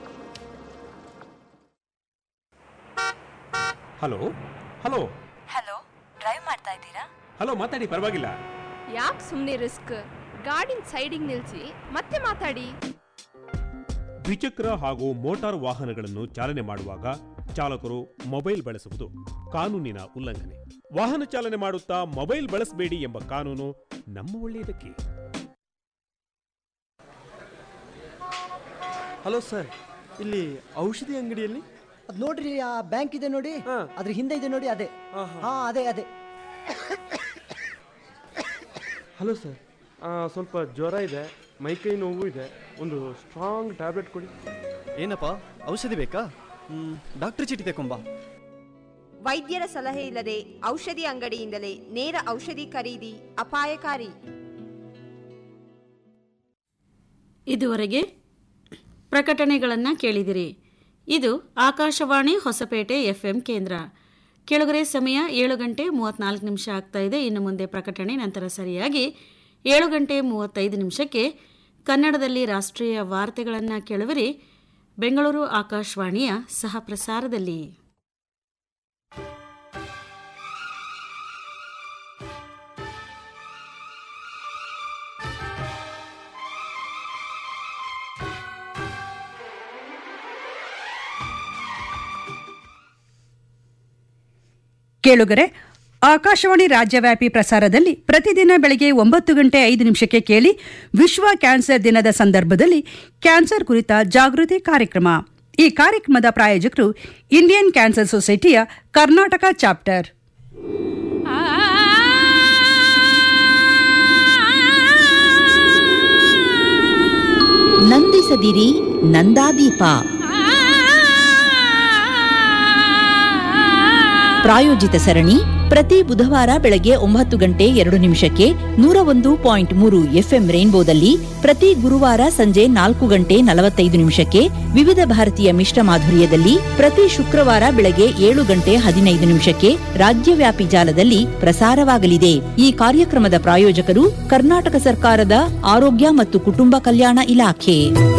ಹಲೋ ಹಲೋ ಹಲೋ ಡ್ರೈವ್ ಮಾಡ್ತಾ ಇದ್ದೀರಾ ಹಲೋ ಮಾತಾಡಿ ಪರವಾಗಿಲ್ಲ ಯಾಕೆ ಸುಮ್ಮನೆ ರಿಸ್ಕ್ ಗಾಡಿನ ಸೈಡಿಗೆ ನಿಲ್ಸಿ ಮತ್ತೆ ಮಾತಾಡಿ ದ್ವಿಚಕ್ರ ಹಾಗೂ ಮೋಟಾರ್ ವಾಹನಗಳನ್ನು ಚಾಲನೆ ಮಾಡುವಾಗ ಚಾಲಕರು ಮೊಬೈಲ್ ಬಳಸುವುದು ಕಾನೂನಿನ ಉಲ್ಲಂಘನೆ ವಾಹನ ಚಾಲನೆ ಮಾಡುತ್ತಾ ಮೊಬೈಲ್ ಬಳಸಬೇಡಿ ಎಂಬ ಕಾನೂನು ನಮ್ಮ ಒಳ್ಳೆಯದಕ್ಕೆ ಹಲೋ ಸರ್ ಇಲ್ಲಿ ಔಷಧಿ ಅಂಗಡಿಯಲ್ಲಿ ಅದ್ ನೋಡ್ರಿ ಆ ಬ್ಯಾಂಕ್ ಇದೆ ನೋಡಿ ಅದ್ರ ಹಿಂದೆ ಇದೆ ನೋಡಿ ಅದೇ ಹಾ ಅದೇ ಅದೇ ಹಲೋ ಸರ್ ಸ್ವಲ್ಪ ಜ್ವರ ಇದೆ ಮೈಕೈ ನೋವು ಇದೆ ಒಂದು ಸ್ಟ್ರಾಂಗ್ ಟ್ಯಾಬ್ಲೆಟ್ ಕೊಡಿ ಏನಪ್ಪ ಔಷಧಿ ಬೇಕಾ ಡಾಕ್ಟರ್ ಚೀಟಿ ತಕೊಂಬಾ ವೈದ್ಯರ ಸಲಹೆ ಇಲ್ಲದೆ ಔಷಧಿ ಅಂಗಡಿಯಿಂದಲೇ ನೇರ ಔಷಧಿ ಖರೀದಿ ಅಪಾಯಕಾರಿ ಇದುವರೆಗೆ ಪ್ರಕಟಣೆಗಳನ್ನು ಕೇಳಿದಿರಿ ಇದು ಆಕಾಶವಾಣಿ ಹೊಸಪೇಟೆ ಎಫ್ಎಂ ಕೇಂದ್ರ ಕೆಳಗರೆ ಸಮಯ ಏಳು ಗಂಟೆ ಮೂವತ್ತ್ನಾಲ್ಕು ನಿಮಿಷ ಆಗ್ತಾ ಇದೆ ಇನ್ನು ಮುಂದೆ ಪ್ರಕಟಣೆ ನಂತರ ಸರಿಯಾಗಿ ಏಳು ಗಂಟೆ ಮೂವತ್ತೈದು ನಿಮಿಷಕ್ಕೆ ಕನ್ನಡದಲ್ಲಿ ರಾಷ್ಟ್ರೀಯ ವಾರ್ತೆಗಳನ್ನು ಕೇಳುವಿರಿ ಬೆಂಗಳೂರು ಆಕಾಶವಾಣಿಯ ಸಹ ಪ್ರಸಾರದಲ್ಲಿ ಕೇಳುಗರೆ ಆಕಾಶವಾಣಿ ರಾಜ್ಯವ್ಯಾಪಿ ಪ್ರಸಾರದಲ್ಲಿ ಪ್ರತಿದಿನ ಬೆಳಗ್ಗೆ ಒಂಬತ್ತು ಗಂಟೆ ಐದು ನಿಮಿಷಕ್ಕೆ ಕೇಳಿ ವಿಶ್ವ ಕ್ಯಾನ್ಸರ್ ದಿನದ ಸಂದರ್ಭದಲ್ಲಿ ಕ್ಯಾನ್ಸರ್ ಕುರಿತ ಜಾಗೃತಿ ಕಾರ್ಯಕ್ರಮ ಈ ಕಾರ್ಯಕ್ರಮದ ಪ್ರಾಯೋಜಕರು ಇಂಡಿಯನ್ ಕ್ಯಾನ್ಸರ್ ಸೊಸೈಟಿಯ ಕರ್ನಾಟಕ ಚಾಪ್ಟರ್ ನಂದಿಸದಿರಿ ನಂದಾದೀಪ ಪ್ರಾಯೋಜಿತ ಸರಣಿ ಪ್ರತಿ ಬುಧವಾರ ಬೆಳಗ್ಗೆ ಒಂಬತ್ತು ಗಂಟೆ ಎರಡು ನಿಮಿಷಕ್ಕೆ ನೂರ ಒಂದು ಪಾಯಿಂಟ್ ಮೂರು ಎಫ್ಎಂ ರೈನ್ಬೋದಲ್ಲಿ ಪ್ರತಿ ಗುರುವಾರ ಸಂಜೆ ನಾಲ್ಕು ಗಂಟೆ ನಲವತ್ತೈದು ನಿಮಿಷಕ್ಕೆ ವಿವಿಧ ಭಾರತೀಯ ಮಿಶ್ರ ಮಾಧುರ್ಯದಲ್ಲಿ ಪ್ರತಿ ಶುಕ್ರವಾರ ಬೆಳಗ್ಗೆ ಏಳು ಗಂಟೆ ಹದಿನೈದು ನಿಮಿಷಕ್ಕೆ ರಾಜ್ಯವ್ಯಾಪಿ ಜಾಲದಲ್ಲಿ ಪ್ರಸಾರವಾಗಲಿದೆ ಈ ಕಾರ್ಯಕ್ರಮದ ಪ್ರಾಯೋಜಕರು ಕರ್ನಾಟಕ ಸರ್ಕಾರದ ಆರೋಗ್ಯ ಮತ್ತು ಕುಟುಂಬ ಕಲ್ಯಾಣ ಇಲಾಖೆ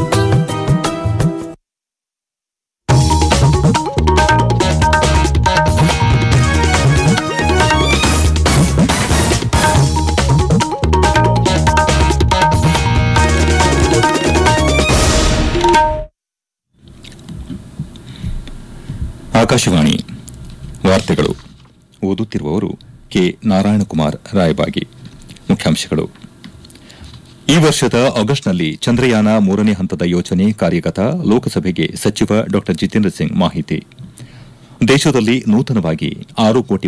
ಆಕಾಶವಾಣಿ ವಾರ್ತೆಗಳು ಓದುತ್ತಿರುವವರು ಕೆ ನಾರಾಯಣಕುಮಾರ್ ರಾಯಬಾಗಿ ಮುಖ್ಯಾಂಶಗಳು ಈ ವರ್ಷದ ಆಗಸ್ಟ್ನಲ್ಲಿ ಚಂದ್ರಯಾನ ಮೂರನೇ ಹಂತದ ಯೋಜನೆ ಕಾರ್ಯಗತ ಲೋಕಸಭೆಗೆ ಸಚಿವ ಡಾ ಜಿತೇಂದ್ರ ಸಿಂಗ್ ಮಾಹಿತಿ ದೇಶದಲ್ಲಿ ನೂತನವಾಗಿ ಆರು ಕೋಟಿ